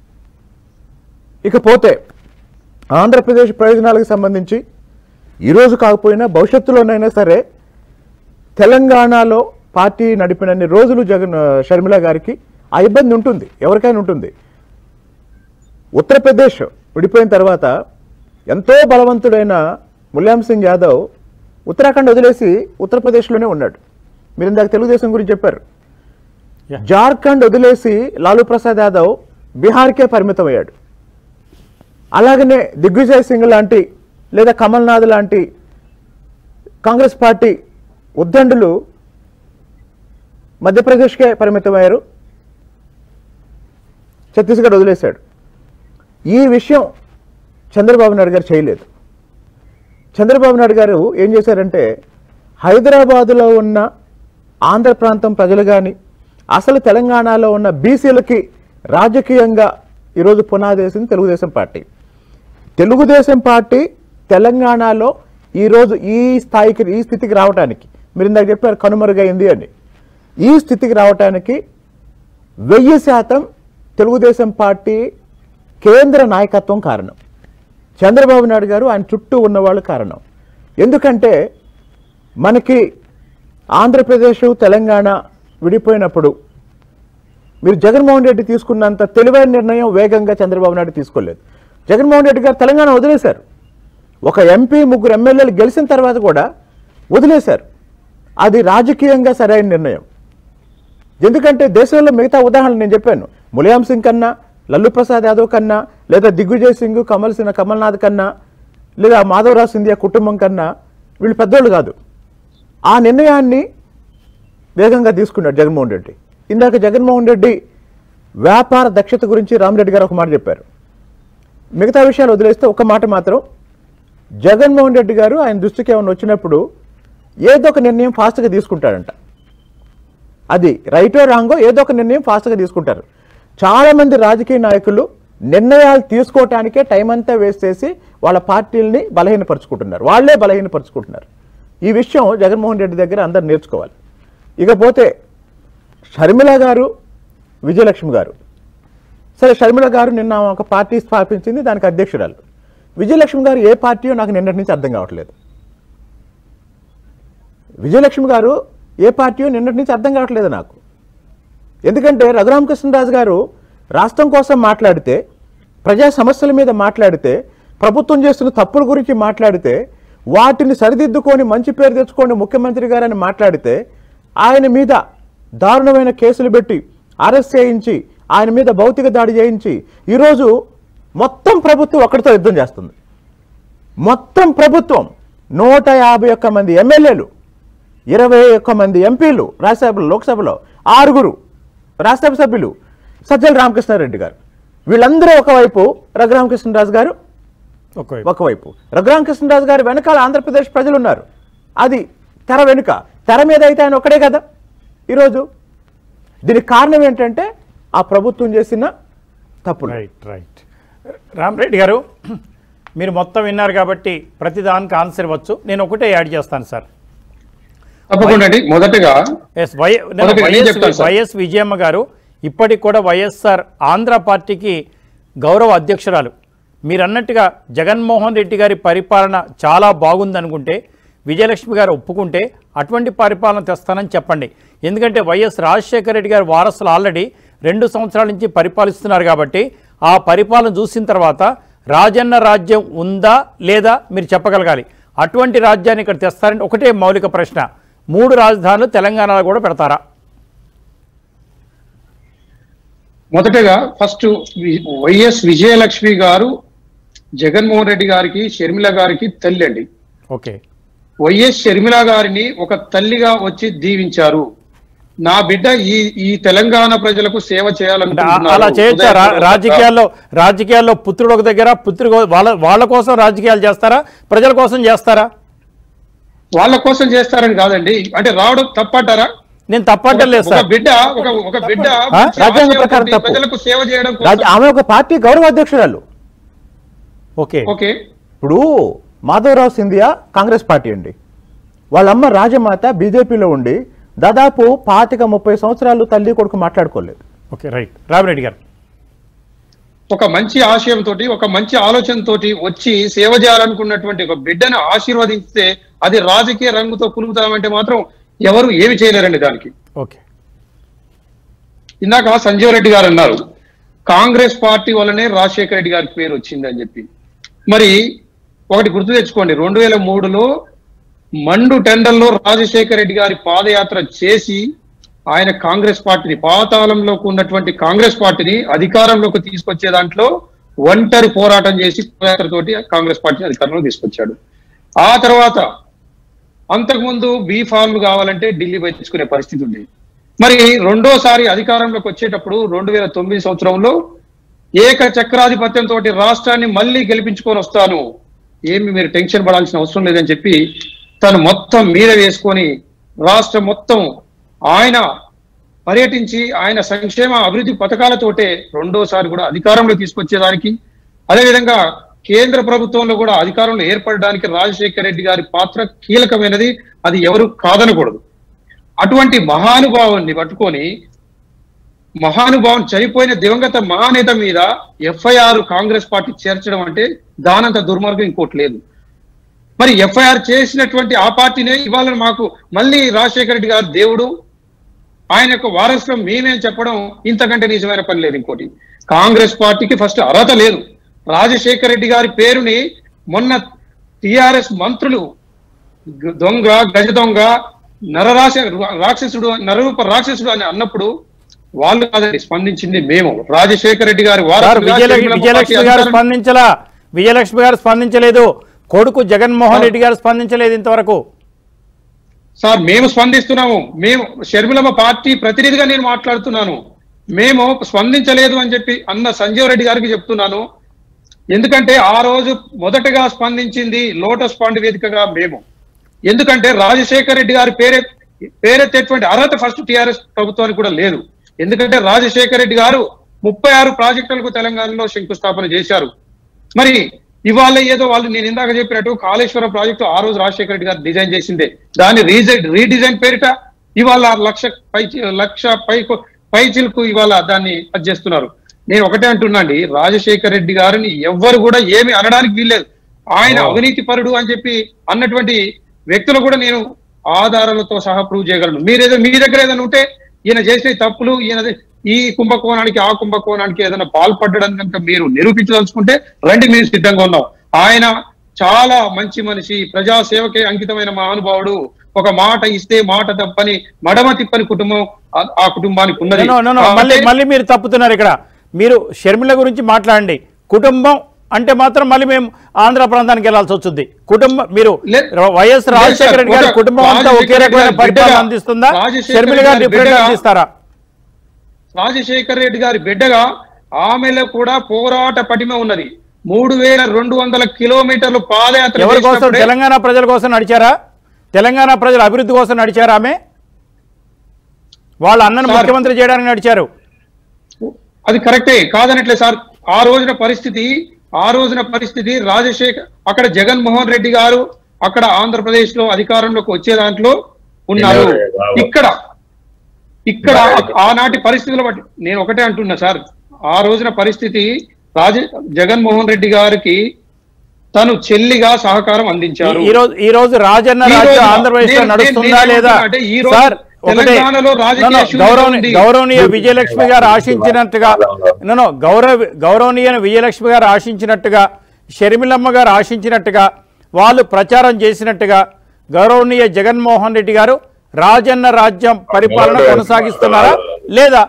ఇకపోతే ఆంధ్రప్రదేశ్ ప్రయోజనాలకు సంబంధించి ఈరోజు కాకపోయినా భవిష్యత్తులోనైనా సరే తెలంగాణలో పార్టీ నడిపినన్ని రోజులు జగన్ షర్మిల గారికి ఆ ఇబ్బంది ఉంటుంది ఎవరికైనా ఉంటుంది ఉత్తరప్రదేశ్ విడిపోయిన తర్వాత ఎంతో బలవంతుడైన ములాయం సింగ్ యాదవ్ ఉత్తరాఖండ్ వదిలేసి ఉత్తరప్రదేశ్లోనే ఉన్నాడు మీరు ఇందాక తెలుగుదేశం గురించి చెప్పారు Yeah. జార్ఖండ్ వదిలేసి లాలూ ప్రసాద్ యాదవ్ బీహార్కే పరిమితమయ్యాడు అలాగనే దిగ్విజయ్ సింగ్ లాంటి లేదా కమల్నాథ్ లాంటి కాంగ్రెస్ పార్టీ ఉద్దండులు మధ్యప్రదేశ్కే పరిమితమయ్యారు ఛత్తీస్గఢ్ వదిలేశాడు ఈ విషయం చంద్రబాబు నాయుడు గారు చేయలేదు చంద్రబాబు నాయుడు గారు ఏం చేశారంటే హైదరాబాదులో ఉన్న ఆంధ్ర ప్రాంతం ప్రజలు కానీ అసలు తెలంగాణలో ఉన్న బీసీలకి రాజకీయంగా ఈరోజు పునాది వేసింది తెలుగుదేశం పార్టీ తెలుగుదేశం పార్టీ తెలంగాణలో ఈరోజు ఈ స్థాయికి ఈ స్థితికి రావడానికి మీరు ఇందాక చెప్పారు కనుమరుగైంది అని ఈ స్థితికి రావడానికి వెయ్యి శాతం తెలుగుదేశం పార్టీ కేంద్ర నాయకత్వం కారణం చంద్రబాబు నాయుడు గారు ఆయన చుట్టూ ఉన్నవాళ్ళు కారణం ఎందుకంటే మనకి ఆంధ్రప్రదేశ్ తెలంగాణ విడిపోయినప్పుడు మీరు జగన్మోహన్ రెడ్డి తీసుకున్నంత తెలివైన నిర్ణయం వేగంగా చంద్రబాబు నాయుడు తీసుకోలేదు జగన్మోహన్ రెడ్డి గారు తెలంగాణ వదిలేశారు ఒక ఎంపీ ముగ్గురు ఎమ్మెల్యేలు గెలిచిన తర్వాత కూడా వదిలేశారు అది రాజకీయంగా సరైన నిర్ణయం ఎందుకంటే దేశంలో మిగతా ఉదాహరణలు నేను చెప్పాను ములాయం సింగ్ కన్నా లల్లు ప్రసాద్ యాదవ్ కన్నా లేదా దిగ్విజయ్ సింగ్ కమల్ సింగ్ కమల్నాథ్ కన్నా లేదా మాధవరావు సింధియా కుటుంబం కన్నా వీళ్ళు పెద్దోళ్ళు కాదు ఆ నిర్ణయాన్ని వేగంగా తీసుకున్నాడు జగన్మోహన్ రెడ్డి ఇందాక జగన్మోహన్ రెడ్డి వ్యాపార దక్షత గురించి రామరెడ్డి గారు ఒక మాట చెప్పారు మిగతా విషయాలు వదిలేస్తే ఒక మాట మాత్రం జగన్మోహన్ రెడ్డి గారు ఆయన దృష్టికి ఏమైనా వచ్చినప్పుడు ఏదో ఒక నిర్ణయం ఫాస్ట్గా తీసుకుంటాడంట అది రైటో రాంగో ఏదో ఒక నిర్ణయం ఫాస్ట్గా తీసుకుంటారు చాలామంది రాజకీయ నాయకులు నిర్ణయాలు తీసుకోవటానికే టైం అంతా వేస్ట్ చేసి వాళ్ళ పార్టీల్ని బలహీనపరుచుకుంటున్నారు వాళ్ళే బలహీనపరుచుకుంటున్నారు ఈ విషయం జగన్మోహన్ రెడ్డి దగ్గర అందరు నేర్చుకోవాలి ఇకపోతే షర్మిల గారు విజయలక్ష్మి గారు సరే షర్మిల గారు నిన్న ఒక పార్టీ స్థాపించింది దానికి అధ్యక్షురాలు విజయలక్ష్మి గారు ఏ పార్టీయో నాకు నిన్నటి నుంచి అర్థం కావట్లేదు విజయలక్ష్మి గారు ఏ పార్టీయో నిన్నటి నుంచి అర్థం కావట్లేదు నాకు ఎందుకంటే రఘురామకృష్ణరాజు గారు రాష్ట్రం కోసం మాట్లాడితే ప్రజా సమస్యల మీద మాట్లాడితే ప్రభుత్వం చేస్తున్న తప్పుల గురించి మాట్లాడితే వాటిని సరిదిద్దుకొని మంచి పేరు తెచ్చుకోండి ముఖ్యమంత్రి గారని మాట్లాడితే ఆయన మీద దారుణమైన కేసులు పెట్టి అరెస్ట్ చేయించి ఆయన మీద భౌతిక దాడి చేయించి ఈరోజు మొత్తం ప్రభుత్వం ఒక్కడితో యుద్ధం చేస్తుంది మొత్తం ప్రభుత్వం నూట యాభై ఒక్క మంది ఎమ్మెల్యేలు ఇరవై ఒక్క మంది ఎంపీలు రాజ్యసభలో లోక్సభలో ఆరుగురు రాజ్యసభ సభ్యులు సజ్జల రామకృష్ణారెడ్డి గారు వీళ్ళందరూ ఒకవైపు రఘురామకృష్ణరాజు గారు ఒకవైపు ఒకవైపు రఘురామకృష్ణరాజు గారి వెనకాల ఆంధ్రప్రదేశ్ ప్రజలు ఉన్నారు అది తెర వెనుక తెర మీద అయితే ఆయన ఒక్కడే కదా ఈరోజు దీనికి కారణం ఏంటంటే ఆ ప్రభుత్వం చేసిన తప్పులు రైట్ రైట్ రామరెడ్డి గారు మీరు మొత్తం విన్నారు కాబట్టి ప్రతి దానికి ఆన్సర్ ఇవ్వచ్చు నేను ఒకటే యాడ్ చేస్తాను సార్ తప్పకుండా అండి మొదటగా ఎస్ వై నేను మొదటిగా నేను వైఎస్ చెప్తాను సార్. వైఎస్ విజయమ్మ గారు ఇప్పటికి కూడా వైఎస్ఆర్ ఆంధ్ర పార్టీకి గౌరవ అధ్యక్షురాలు మీరు అన్నట్టుగా జగన్మోహన్ రెడ్డి గారి పరిపాలన చాలా బాగుందనుకుంటే విజయలక్ష్మి గారు ఒప్పుకుంటే అటువంటి పరిపాలన తెస్తానని చెప్పండి ఎందుకంటే వైఎస్ రాజశేఖర రెడ్డి గారి వారసులు ఆల్రెడీ రెండు సంవత్సరాల నుంచి పరిపాలిస్తున్నారు కాబట్టి ఆ పరిపాలన చూసిన తర్వాత రాజన్న రాజ్యం ఉందా లేదా మీరు చెప్పగలగాలి అటువంటి రాజ్యాన్ని ఇక్కడ తెస్తారంటే ఒకటే మౌలిక ప్రశ్న మూడు రాజధానులు తెలంగాణలో కూడా పెడతారా మొదటగా ఫస్ట్ వి- వైఎస్ విజయలక్ష్మి గారు జగన్మోహన్ రెడ్డి గారికి షర్మిల గారికి తల్లి అండి ఓకే వైఎస్ షర్మిల గారిని ఒక తల్లిగా వచ్చి దీవించారు నా బిడ్డ ఈ ఈ తెలంగాణ ప్రజలకు సేవ అంటే ఆ- చేయాలనుకుంటున్నారు అలా చేయొచ్చా రా- ఉదయపూర్వకంగా. రాజకీయాల్లో రాజకీయాల్లో పుత్రుడు ఒక దగ్గర పుత్రుడు ఒక- వాళ్ళ వాళ్ళ కోసం రాజకీయాలు చేస్తారా ప్రజల కోసం చేస్తారా వాళ్ళ కోసం చేస్తారని కాదండి అంటే రావడం తప్పంటారా నేను తప్పంటం లేదు ఒక సార్ బిడ్డ ఒక ఒక బిడ్డ ఆ? మంచి రాజ్యాంగ ఆశయంతోటి ప్రకారం తప్పు. ప్రజలకు సేవ చేయడం కోసం- రాజ- ఆమె ఒక పార్టీ గౌరవ అధ్యక్షురాలు ఓకే ఓకే ఇప్పుడు మాధవరావు సింధియా కాంగ్రెస్ పార్టీ అండి వాళ్ళమ్మ రాజమాత బీజేపీలో ఉండి దాదాపు పాతిక ముప్పై సంవత్సరాలు తల్లి కొడుకు మాట్లాడుకోలేదు ఓకే రైట్ రామిరెడ్డి గారు ఒక మంచి ఆశయంతో ఒక మంచి ఆలోచనతోటి వచ్చి సేవ చేయాలనుకున్నటువంటి ఒక బిడ్డను ఆశీర్వదిస్తే అది రాజకీయ రంగుతో పులుగుతామంటే మాత్రం ఎవరు ఏమి చేయలేరండి దానికి ఓకే ఇందాక సంజీవ్ రెడ్డి గారు అన్నారు కాంగ్రెస్ పార్టీ వల్లనే రాజశేఖర రెడ్డి గారికి పేరు వచ్చింది అని చెప్పి మరి ఒకటి గుర్తు తెచ్చుకోండి రెండు వేల మూడులో మండు టెండర్లో రాజశేఖర రెడ్డి గారి పాదయాత్ర చేసి ఆయన కాంగ్రెస్ పార్టీని పాతాళంలోకి ఉన్నటువంటి కాంగ్రెస్ పార్టీని అధికారంలోకి తీసుకొచ్చే దాంట్లో ఒంటరి పోరాటం చేసి పాదయాత్రతోటి కాంగ్రెస్ పార్టీని అధికారంలోకి తీసుకొచ్చాడు ఆ తర్వాత అంతకుముందు బీ ఫార్మ్లు కావాలంటే ఢిల్లీ పోయి తెచ్చుకునే పరిస్థితి ఉంది మరి రెండోసారి అధికారంలోకి వచ్చేటప్పుడు రెండు వేల తొమ్మిది సంవత్సరంలో ఏక చక్రాధిపత్యంతో రాష్ట్రాన్ని మళ్ళీ గెలిపించుకొని వస్తాను ఏమి మీరు టెన్షన్ పడాల్సిన అవసరం లేదని చెప్పి తను మొత్తం మీద వేసుకొని రాష్ట్రం మొత్తం ఆయన పర్యటించి ఆయన సంక్షేమ అభివృద్ధి పథకాలతోటే రెండోసారి కూడా అధికారంలో తీసుకొచ్చేదానికి అదేవిధంగా కేంద్ర ప్రభుత్వంలో కూడా అధికారంలో ఏర్పడడానికి రాజశేఖర రెడ్డి గారి పాత్ర కీలకమైనది అది ఎవరు కాదనకూడదు అటువంటి మహానుభావుని పట్టుకొని మహానుభావం చనిపోయిన దివంగత మహానేత మీద ఎఫ్ఐఆర్ కాంగ్రెస్ పార్టీ చేర్చడం అంటే దానంత దుర్మార్గం ఇంకోటి లేదు మరి ఎఫ్ఐఆర్ చేసినటువంటి ఆ పార్టీనే ఇవాళ మాకు మళ్ళీ రాజశేఖర రెడ్డి గారు దేవుడు ఆయన యొక్క వారసులం మేమేం చెప్పడం ఇంతకంటే నిజమైన పని లేదు ఇంకోటి కాంగ్రెస్ పార్టీకి ఫస్ట్ అర్హత లేదు రాజశేఖర రెడ్డి గారి పేరుని మొన్న టిఆర్ఎస్ మంత్రులు గ- దొంగ గజ దొంగ నరరాశ రాక్షసుడు నరరూప రాక్షసుడు అని అన్నప్పుడు వాళ్ళు కాదండి స్పందించింది మేము రాజశేఖర రెడ్డి గారి సార్ వారసులుగా విజయలక్ష్మి షర్మిలమ్మ విజయలక్ష్మి పార్టీ గారు అధికారం- స్పందించలా విజయలక్ష్మి గారు స్పందించలేదు కొడుకు జగన్మోహన్ రెడ్డి గారు స్పందించలేదు ఇంతవరకు సార్ మేము స్పందిస్తున్నాము మేము షర్మిలమ్మ పార్టీ ప్రతినిధిగా నేను మాట్లాడుతున్నాను మేము స్పందించలేదు అని చెప్పి అన్న సంజీవ్ రెడ్డి గారికి చెప్తున్నాను ఎందుకంటే ఆ రోజు మొదటగా స్పందించింది లోటస్ ఫండ్ వేదికగా మేము ఎందుకంటే రాజశేఖర్ రెడ్డి గారి పేరే పేరెత్తేటువంటి అర్హత ఫస్ట్ టిఆర్ఎస్ ప్రభుత్వానికి కూడా లేదు ఎందుకంటే రాజశేఖర్ రెడ్డి గారు ముప్పై ఆరు ప్రాజెక్టులకు తెలంగాణలో శంకుస్థాపన చేశారు మరి ఇవాళ ఏదో వాళ్ళు నేను ఇందాక చెప్పినట్టు కాళేశ్వరం ప్రాజెక్టు ఆ రోజు రాజశేఖర రెడ్డి గారు డిజైన్ చేసిందే దాని రీజైన్ రీడిజైన్ పేరిట ఇవాళ లక్ష పై లక్ష పై పై చిలుకు ఇవాళ దాన్ని అది చేస్తున్నారు నేను ఒకటే అంటున్నా అండి రాజశేఖర రెడ్డి గారిని ఎవ్వరు కూడా ఏమి అనడానికి వీల్లేదు ఆయన అవినీతి పరుడు అని చెప్పి అన్నటువంటి వ్యక్తులు కూడా నేను ఆధారాలతో సహా ప్రూవ్ చేయగలను మీరేదో మీ దగ్గర ఏదైనా ఉంటే ఈయన చేసే తప్పులు ఈయన ఈ కుంభకోణానికి ఆ కుంభకోణానికి ఏదైనా పాల్పడ్డడం కనుక మీరు నిరూపించదలుచుకుంటే రండి మేము సిద్ధంగా ఉన్నాం ఆయన చాలా మంచి మనిషి ప్రజా సేవకే అంకితమైన మహానుభావుడు ఒక మాట ఇస్తే మాట తప్పని మడమ తిప్పని కుటుంబం ఆ- ఆ కుటుంబానికి ఉన్నది నో, నో, నో, మళ్ళీ అంటే- మళ్ళీ మీరు తప్పుతున్నారు ఇక్కడ మీరు షర్మిల గురించి మాట్లాడండి కుటుంబం అంటే మాత్రం మళ్ళీ మేము ఆంధ్ర ప్రాంతానికి వెళ్ళాల్సి వచ్చింది కుటుంబం మీరు లే- వైఎస్ లేదు రాజశేఖర సార్, రెడ్డి గారి ఒక కుటుంబం అంతా ఒకే రాజశేఖర రకమైన రెడ్డి గారి పరిపాలన బిడ్డగా- అందిస్తుందా రాజశేఖర షర్మిల రెడ్డి గారు గారి డిఫరెంట్ బిడ్డగా- అందిస్తారా రాజశేఖర రెడ్డి గారి బిడ్డగా ఆమెలో కూడా పోరాట పటిమ ఉన్నది మూడు వేల రెండు వందల కిలోమీటర్లు పాదయాత్ర ఎవరి కోసం చేసినప్పుడే- తెలంగాణ ప్రజల కోసం నడిచారా తెలంగాణ ప్రజల అభివృద్ధి కోసం నడిచారా ఆమె వాళ్ళ అన్నను సార్. ముఖ్యమంత్రి చేయడానికి నడిచారు అది కరెక్టే కాదనట్లే సార్ ఆ రోజున పరిస్థితి ఆ రోజున పరిస్థితి రాజశేఖర్ అక్కడ జగన్మోహన్ రెడ్డి గారు అక్కడ ఆంధ్రప్రదేశ్ లో అధికారంలోకి వచ్చే దాంట్లో ఉన్నారు ఎవరే బాబు? ఇక్కడ ఇక్కడ ఆనాటి పరిస్థితులు బట్టి నేను ఒకటే అంటున్నా సార్ ఆ రోజున పరిస్థితి రాజ జగన్మోహన్ రెడ్డి గారికి తను చెల్లిగా సహకారం అందించారు ఈ రోజు ఈ రోజు రాజన్న ఈ రాజ్యం రోజు ఆంధ్రప్రదేశ్ లో నేను- నడుస్తుందా నేను లేదా ఏమంటున్నా అంటే ఈ రోజు సార్ ఒకటే తెలంగాణలో రాజకీయ No, no, శూన్యత గౌరవని- ఉంది. గౌరవనీయ విజయలక్ష్మి గారు ఆశించినట్టుగా నో గౌరవ గౌరవనీయ విజయలక్ష్మి గారు ఆశించినట్టుగా షర్మిలమ్మ గారు ఆశించినట్టుగా వాళ్ళు ప్రచారం చేసినట్టుగా గౌరవనీయ జగన్మోహన్ రెడ్డి గారు రాజన్న రాజ్యం పరిపాలన కొనసాగిస్తున్నారా లేదా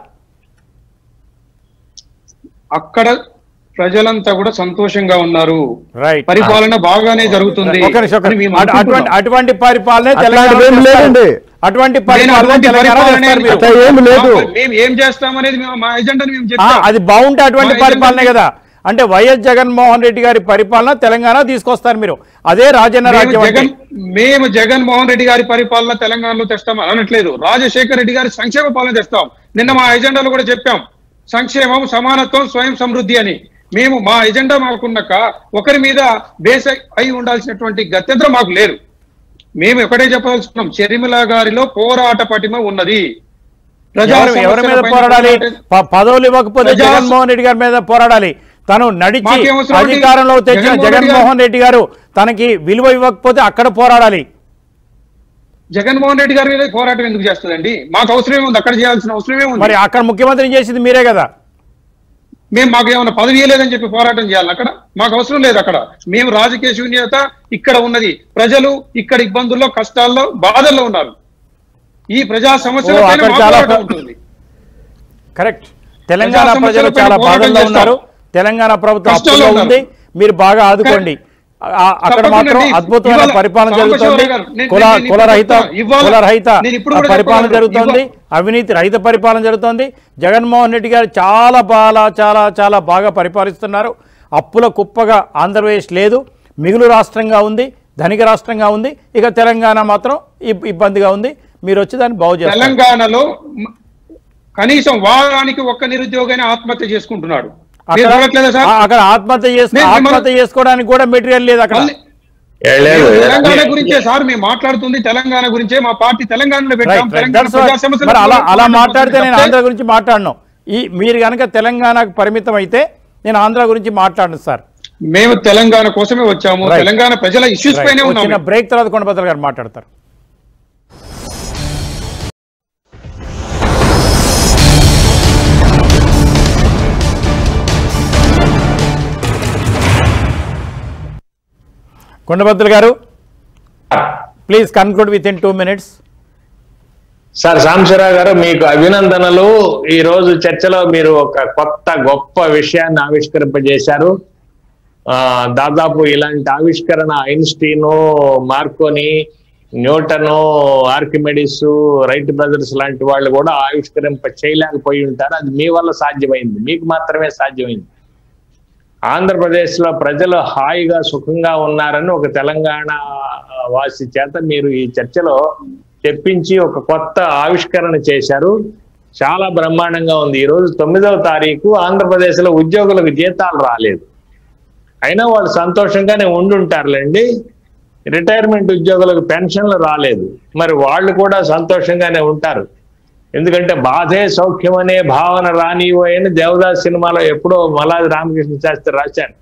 అక్కడ ప్రజలంతా కూడా సంతోషంగా ఉన్నారు రైట్ పరిపాలన బాగానే జరుగుతుంది ఒక నిమిషం, ఒక అని మేము నిమిషం. అటు- అటువంటి అనుకుంటున్నాం. అటువంటి పరిపాలనే అట్లాంటిది తెలంగాణలో ఏం చేస్తారు. లేదండి. అటువంటి నేను పరిపాలన అటువంటి తెలంగాణలో పరిపాలనే చేస్తారు మీరు. అట్లా ఏం లేదు. మేము ఏం చేస్తాం అనేది మేము మా ఎజెండాని మేము ఆ, చెప్తాం అది బాగుంటే అటువంటి మా పరిపాలనే ఎజెండా కదా అంటే వైఎస్ జగన్మోహన్ రెడ్డి గారి పరిపాలన తెలంగాణ తీసుకొస్తారు మీరు అదే రాజన్న మేము రాజ్యం అంటే. జగన్ మేము జగన్మోహన్ రెడ్డి గారి పరిపాలన తెలంగాణలో తెస్తాం అనట్లేదు రాజశేఖర్ రెడ్డి గారి సంక్షేమ పాలన తెస్తాం నిన్న మా ఎజెండాలో కూడా చెప్పాం సంక్షేమం సమానత్వం స్వయం సమృద్ధి అని మేము మా ఎజెండా మాకున్నాక ఒకరి మీద బేస్ అయి ఉండాల్సినటువంటి గత్యంతరం మాకు లేదు మేము ఒకటే చెప్పదలుచుకున్నాం చెరిమిల గారిలో పోరాట పటిమ ఉన్నది ప్రజా ఎవరు ఎవరి మీద సమస్యలపైన పోరాడాలి పోరాట- ప- పదవులు ఇవ్వకపోతే ప్రజా- జగన్మోహన్ రెడ్డి గారి మీద పోరాడాలి తను నడిచి మాకేం అవసరం అండి? అధికారంలో తెచ్చిన జగన్మోహన్ రెడ్డి జగన్మోహన్ రెడ్డి గారు తనకి విలువ ఇవ్వకపోతే అక్కడ పోరాడాలి జగన్మోహన్ రెడ్డి గారి మీద పోరాటం ఎందుకు చేస్తుందండి మాకు అవసరమే ఉంది అక్కడ చేయాల్సిన అవసరమే ఉంది మరి అక్కడ ముఖ్యమంత్రి చేసింది మీరే కదా మేము మాకు ఏమైనా పదవి లేదని చెప్పి పోరాటం చేయాలి అక్కడ మాకు అవసరం లేదు అక్కడ మేము రాజకీయ శూన్యత ఇక్కడ ఉన్నది ప్రజలు ఇక్కడ ఇబ్బందుల్లో కష్టాల్లో బాధల్లో ఉన్నారు ఈ ప్రజా సమస్యల ఓ, పైన అక్కడ మా చాలా పోరాటం ప్ర- ఉంటుంది కరెక్ట్ తెలంగాణ ప్రజా ప్రజలు సమస్యలపైన చాలా పోరాటం బాధల్లో చేస్తాం. ఉన్నారు తెలంగాణ ప్రభుత్వం కష్టాల్లో అప్పుల్లో ఉన్నారు. ఉంది మీరు బాగా ఆదుకోండి ఆ- అక్కడ తప్పకుండా మాత్రం అండి. అద్భుతమైన ఇవాళ పరిపాలన సాంబశివరావు జరుగుతోంది గారు, నేను- కుల నేను ఇప్పుడు కులరహిత చెప్తా. ఇవాళ కులరహిత నేను ఇప్పుడు కూడా పరిపాలన చెప్పగలను. జరుగుతోంది అవినీతి రహిత పరిపాలన జరుగుతోంది జగన్మోహన్ రెడ్డి గారు చాలా బాగా చాలా చాలా బాగా పరిపాలిస్తున్నారు అప్పుల కుప్పగా ఆంధ్రప్రదేశ్ లేదు మిగులు రాష్ట్రంగా ఉంది ధనిక రాష్ట్రంగా ఉంది ఇక తెలంగాణ మాత్రం ఇబ్- ఇబ్బందిగా ఉంది మీరు వచ్చి దాన్ని బాగు చేస్తారు తెలంగాణలో మ- కనీసం వారానికి ఒక్క నిరుద్యోగైనా ఆత్మహత్య చేసుకుంటున్నాడు మీరు అక్కడ చూడట్లేదా సార్ ఆ- అక్కడ ఆత్మహత్య చేసుకో నేను మిమ్మల్ని- ఆత్మహత్య చేసుకోవడానికి కూడా మెటీరియల్ లేదు అక్కడ మళ్ళీ- ఏ లేదు మేము తెలంగాణ గురించే సార్ మేము మాట్లాడుతుంది తెలంగాణ గురించే మా పార్టీ తెలంగాణలో పెట్టాం రైట్ రైట్ తెలంగాణ దట్స్ ప్రజా వాట్. సమస్యల మరి అలా అలా పోరాటం మాట్లాడితే నేను తప్పితే ఆంధ్ర గురించి మాట్లాడను ఈ మీరు కనుక తెలంగాణకు పరిమితం అయితే నేను ఆంధ్ర గురించి మాట్లాడను సార్ మేము తెలంగాణ కోసమే వచ్చాము Right. తెలంగాణ ప్రజల ఇష్యూస్ రైట్. పైనే ఓ ఉన్నాము చిన్న బ్రేక్ తర్వాత కొండబద్దలు గారు మాట్లాడతారు కొండబద్దలు గారు please conclude with in two minutes sir Sambasivarao గారు మీకు అభినందనలు ఈ రోజు చర్చలో మీరు ఒక కొత్త గొప్ప విషయాన్ని ఆవిష్కరింపజేశారు ఆ దాదాపు ఇలాంటి ఆవిష్కరణ Einstein Marconi Newton Archimedes Wright brothers లాంటి వాళ్ళు కూడా ఆవిష్కరింప చేయలేకపోయి ఉంటారు అది మీ వల్ల సాధ్యమైంది మీకు మాత్రమే సాధ్యమైంది ఆంధ్రప్రదేశ్ లో ప్రజలు హాయిగా సుఖంగా ఉన్నారని ఒక తెలంగాణ వాసి చేత మీరు ఈ చర్చలో తెప్పించి ఒక కొత్త ఆవిష్కరణ చేశారు చాలా బ్రహ్మాండంగా ఉంది ఈ రోజు తొమ్మిదవ తారీఖు ఆంధ్రప్రదేశ్ లో ఉద్యోగులకు జీతాలు రాలేదు అయినా వాళ్ళు సంతోషంగానే ఉండుంటారులేండి రిటైర్మెంట్ ఉద్యోగులకు పెన్షన్లు రాలేదు మరి వాళ్ళు కూడా సంతోషంగానే ఉంటారు ఎందుకంటే బాధే సౌఖ్యం అనే భావన రానివో అని దేవదాస్ సినిమాలో ఎప్పుడో మలాది రామకృష్ణ శాస్త్రి రాశారు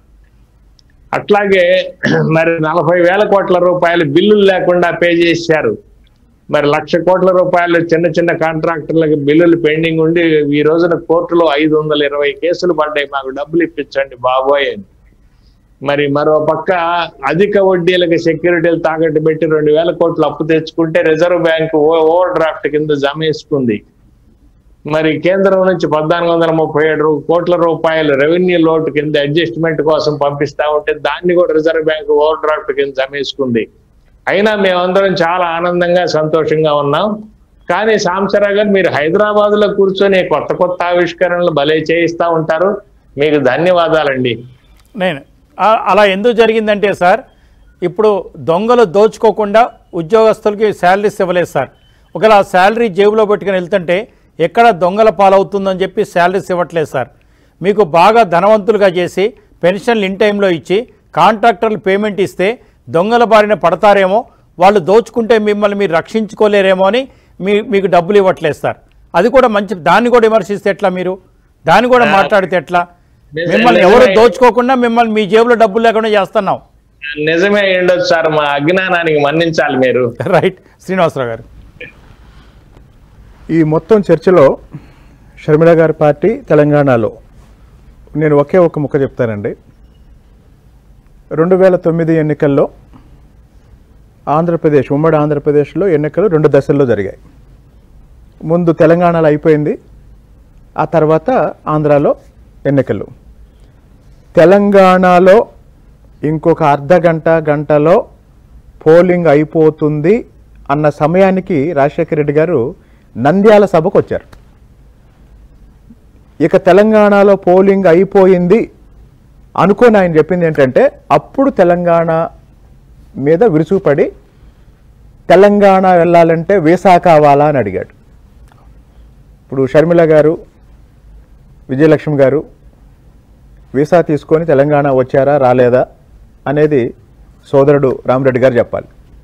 అట్లాగే మరి నలభై వేల కోట్ల రూపాయలు బిల్లులు లేకుండా పే చేశారు మరి లక్ష కోట్ల రూపాయలు చిన్న చిన్న కాంట్రాక్టర్లకు బిల్లులు పెండింగ్ ఉండి ఈ రోజున కోర్టులో ఐదు వందల ఇరవై కేసులు పడ్డాయి మాకు డబ్బులు ఇప్పించండి బాబోయ్ అని మరి మరో పక్క అధిక వడ్డీలకు సెక్యూరిటీలు తాకట్టు పెట్టి రెండు వేల కోట్లు అప్పు తెచ్చుకుంటే రిజర్వ్ బ్యాంక్ ఓవర్ డ్రాఫ్ట్ కింద జమ వేసుకుంది మరి కేంద్రం నుంచి పద్నాలుగు వందల ముప్పై ఏడు రూ- కోట్ల రూపాయలు రెవెన్యూ లోటు కింద అడ్జస్ట్మెంట్ కోసం పంపిస్తా ఉంటే దాన్ని కూడా రిజర్వ్ బ్యాంక్ ఓవర్ డ్రాఫ్ట్ కింద జమ వేసుకుంది అయినా మేమందరం చాలా ఆనందంగా సంతోషంగా ఉన్నాం కానీ సాంసరా గారు మీరు హైదరాబాద్ లో కూర్చొని కొత్త కొత్త ఆవిష్కరణలు భలే చేయిస్తా ఉంటారు మీకు ధన్యవాదాలండి నేను ఆ- అలా ఎందుకు జరిగిందంటే సార్ ఇప్పుడు దొంగలు దోచుకోకుండా ఉద్యోగస్తులకి శాలరీస్ ఇవ్వలేదు సార్ ఒకవేళ ఆ శాలరీ జేబులో పెట్టుకుని వెళ్తుంటే ఎక్కడ దొంగల పాలవుతుందని చెప్పి శాలరీస్ ఇవ్వట్లేదు సార్ మీకు బాగా ధనవంతులుగా చేసి పెన్షన్లు ఇన్ టైంలో ఇచ్చి కాంట్రాక్టర్లు పేమెంట్ ఇస్తే దొంగల బారిన పడతారేమో వాళ్ళు దోచుకుంటే మిమ్మల్ని మీరు రక్షించుకోలేరేమో అని మీ మీకు డబ్బులు ఇవ్వట్లేదు సార్ అది కూడా మంచి దాన్ని కూడా విమర్శిస్తే ఎట్లా మీరు దాన్ని కూడా మాట్లాడితే ఎట్లా మిమ్మల్ని ఎవరు దోచుకోకుండా మిమ్మల్ని మీ జేబులో డబ్బులు లేకుండా చేస్తున్నాం నిజమే ఉండొచ్చు సార్ మా అజ్ఞానానికి మన్నించాలి మీరు రైట్ శ్రీనివాసరావు గారు ఈ మొత్తం చర్చలో షర్మిల గారి పార్టీ తెలంగాణలో నేను ఒకే ఒక ముక్క చెప్తానండి రెండు వేల తొమ్మిది ఎన్నికల్లో ఆంధ్రప్రదేశ్ ఉమ్మడి ఆంధ్రప్రదేశ్లో ఎన్నికలు రెండు దశల్లో జరిగాయి ముందు తెలంగాణలో అయిపోయింది ఆ తర్వాత ఆంధ్రాలో ఎన్నికలు తెలంగాణలో ఇంకొక అర్ధ గంట గంటలో పోలింగ్ అయిపోతుంది అన్న సమయానికి రాజశేఖర రెడ్డి గారు నంద్యాల సభకు వచ్చారు ఇక తెలంగాణలో పోలింగ్ అయిపోయింది అనుకొని ఆయన చెప్పింది ఏంటంటే అప్పుడు తెలంగాణ మీద విరుచుకుపడి తెలంగాణ వెళ్ళాలంటే వీసా కావాలా అని అడిగాడు ఇప్పుడు షర్మిల గారు విజయలక్ష్మి గారు వీసా తీసుకొని తెలంగాణ వచ్చారా రాలేదా అనేది సోదరుడు రామరెడ్డి గారు చెప్పాలి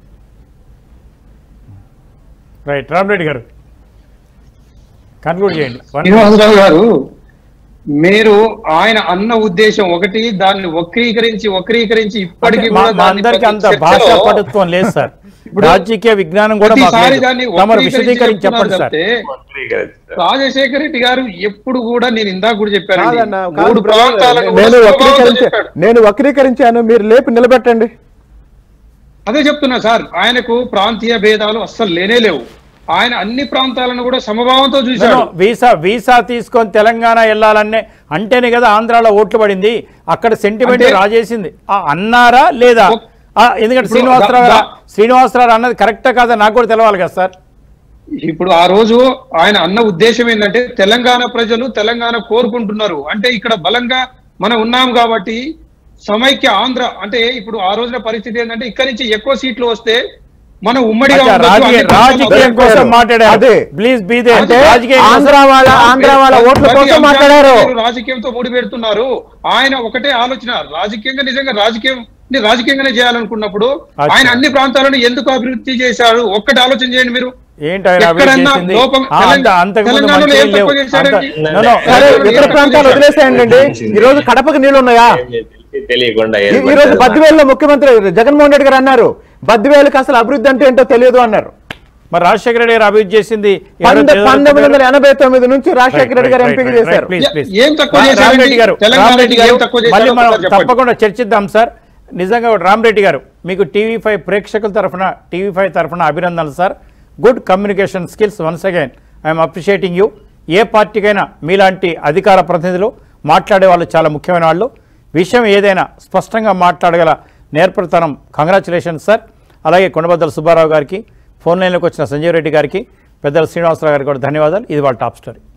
రైట్ రామరెడ్డి గారు కన్క్లూడ్ చేయండి One- శ్రీనివాసరావు గారు మీరు ఆయన అన్న ఉద్దేశం ఒకటి దాన్ని వక్రీకరించి వక్రీకరించి ఇప్పటికీ మా- కూడా మా దాన్ని అందరికీ అంత ప్రతి భాషా చర్చలో పటుత్వం లేదు సార్ ఇప్పుడు రాజకీయ విజ్ఞానం కూడా మాకు ప్రతిసారి లేదు. దాన్ని తమరు వక్రీకరించి విశదీకరించి చెప్పండి చెప్తున్నారు సార్ తప్పితే రాజశేఖర రెడ్డి గారు ఎప్పుడు కూడా నేను ఇందాక కూడా చెప్పాను కాదన్న, కాదు మూడు బ్రదర్, ప్రాంతాలను కూడా నేను స్వభావంతో వక్రీకరించా చెప్పాడు. నేను వక్రీకరించాను మీరు లేపి నిలబెట్టండి అదే చెప్తున్నా సార్ ఆయనకు ప్రాంతీయ భేదాలు అస్సలు లేనే లేవు ఆయన అన్ని ప్రాంతాలను కూడా సమభావంతో చూశాడు నేను వీసా వీసా తీసుకొని తెలంగాణ వెళ్ళాలనే అంటేనే కదా ఆంధ్రాలో ఓట్లు పడింది అక్కడ సెంటిమెంట్ అంటే- రాజేసింది ఆ, అన్నారా లేదా ఒక్- ఆ, ఎందుకంటే ఇప్పుడు శ్రీనివాసరావు దా- గారు- శ్రీనివాసరావు అన్నది కరెక్టా కాదా నాకు కూడా తెలవాలి కదా సార్ ఇప్పుడు ఆ రోజు ఆయన అన్న ఉద్దేశం ఏంటంటే తెలంగాణ ప్రజలు తెలంగాణ కోరుకుంటున్నారు అంటే ఇక్కడ బలంగా మనం ఉన్నాం కాబట్టి సమైక్య ఆంధ్ర అంటే ఇప్పుడు ఆ రోజున పరిస్థితి ఏంటంటే ఇక్కడి నుంచి ఎక్కువ సీట్లు వస్తే మనం ఉమ్మడిగా అచ్చా, ఉండొచ్చు, రాజకీయ అన్ని ప్రాంతాలు రాజకీయం అభివృద్ధి కోసం అదే. మాట్లాడారు ప్లీజ్ బీ దే అంటే రాజకీయం కోసం- ఆంధ్ర వాళ్ళ ఆంధ్ర వాళ్ళ ఓట్ల ప్రతి కోసం అంశాన్ని మాట్లాడారు మీరు రాజకీయంతో ముడి పెడుతున్నారు ఆయన ఒకటే ఆలోచన రాజకీయంగా నిజంగా రాజకీయం ని రాజకీయంగానే చేయాలనుకున్నప్పుడు అచ్చా. ఆయన అన్ని ప్రాంతాలను ఎందుకు అభివృద్ధి చేశారు ఒక్కటి ఆలోచన చేయండి మీరు ఏంటి ఆయన అభివృద్ధి ఎక్కడన్నా చేసింది లోపం ఆ, అంత తెలంగాణ- అంతకు ముందు తెలంగాణలో మంచిగా ఏం లేవు తక్కువ చేశారండి? అంత- no, no. సరే తెలంగాణలో ఇతర ఏం ప్రాంతాలు తక్కువ వదిలేసేయండి ఈ రోజు కడపకు నీళ్లు ఉన్నాయా తెలియకుండా ఈ- ఈ రోజు బద్దివేలులో ముఖ్యమంత్రి జగన్మోహన్ రెడ్డి గారు అన్నారు బద్దివేలుకి అసలు అభివృద్ధి అంటే ఏంటో తెలియదు అన్నారు మరి రాజశేఖర రెడ్డి గారు అభివృద్ధి చేసింది ఎవరో పంద- తెలియదు పంతొమ్మిది వందల ఎనభై తొమ్మిది నుంచి రాజశేఖర రెడ్డి గారు Right, ఎంపిక right, right, చేశారు please, please. ఏం తక్కువ రా- చేశారండి? రామరెడ్డి గారు తెలంగాణకి రామరెడ్డి గారు ఏం తక్కువ చేశారో మళ్ళీ మనం ఒకసారి చెప్పండి. తప్పకుండా చర్చిద్దాం సార్ నిజంగా రామరెడ్డి గారు మీకు టీవీ ఫైవ్ ప్రేక్షకుల తరఫున టీవీ ఫైవ్ తరఫున అభినందనలు sir good communication skills once again I'm appreciating you ఏ పార్టీకైనా మీలాంటి అధికార ప్రతినిధులు మాట్లాడే వాళ్ళు చాలా ముఖ్యమైన వాళ్ళు విషయం ఏదైనా స్పష్టంగా మాట్లాడగల నేర్పరితనం కంగ్రాచులేషన్స్ సార్ అలాగే కొండబద్దల సుబ్బారావు గారికి ఫోన్ లైన్లోకి వచ్చిన సంజీవ్ రెడ్డి గారికి పెద్దల శ్రీనివాసరావు గారికి కూడా ధన్యవాదాలు ఇది వాళ్ళ టాప్ స్టోరీ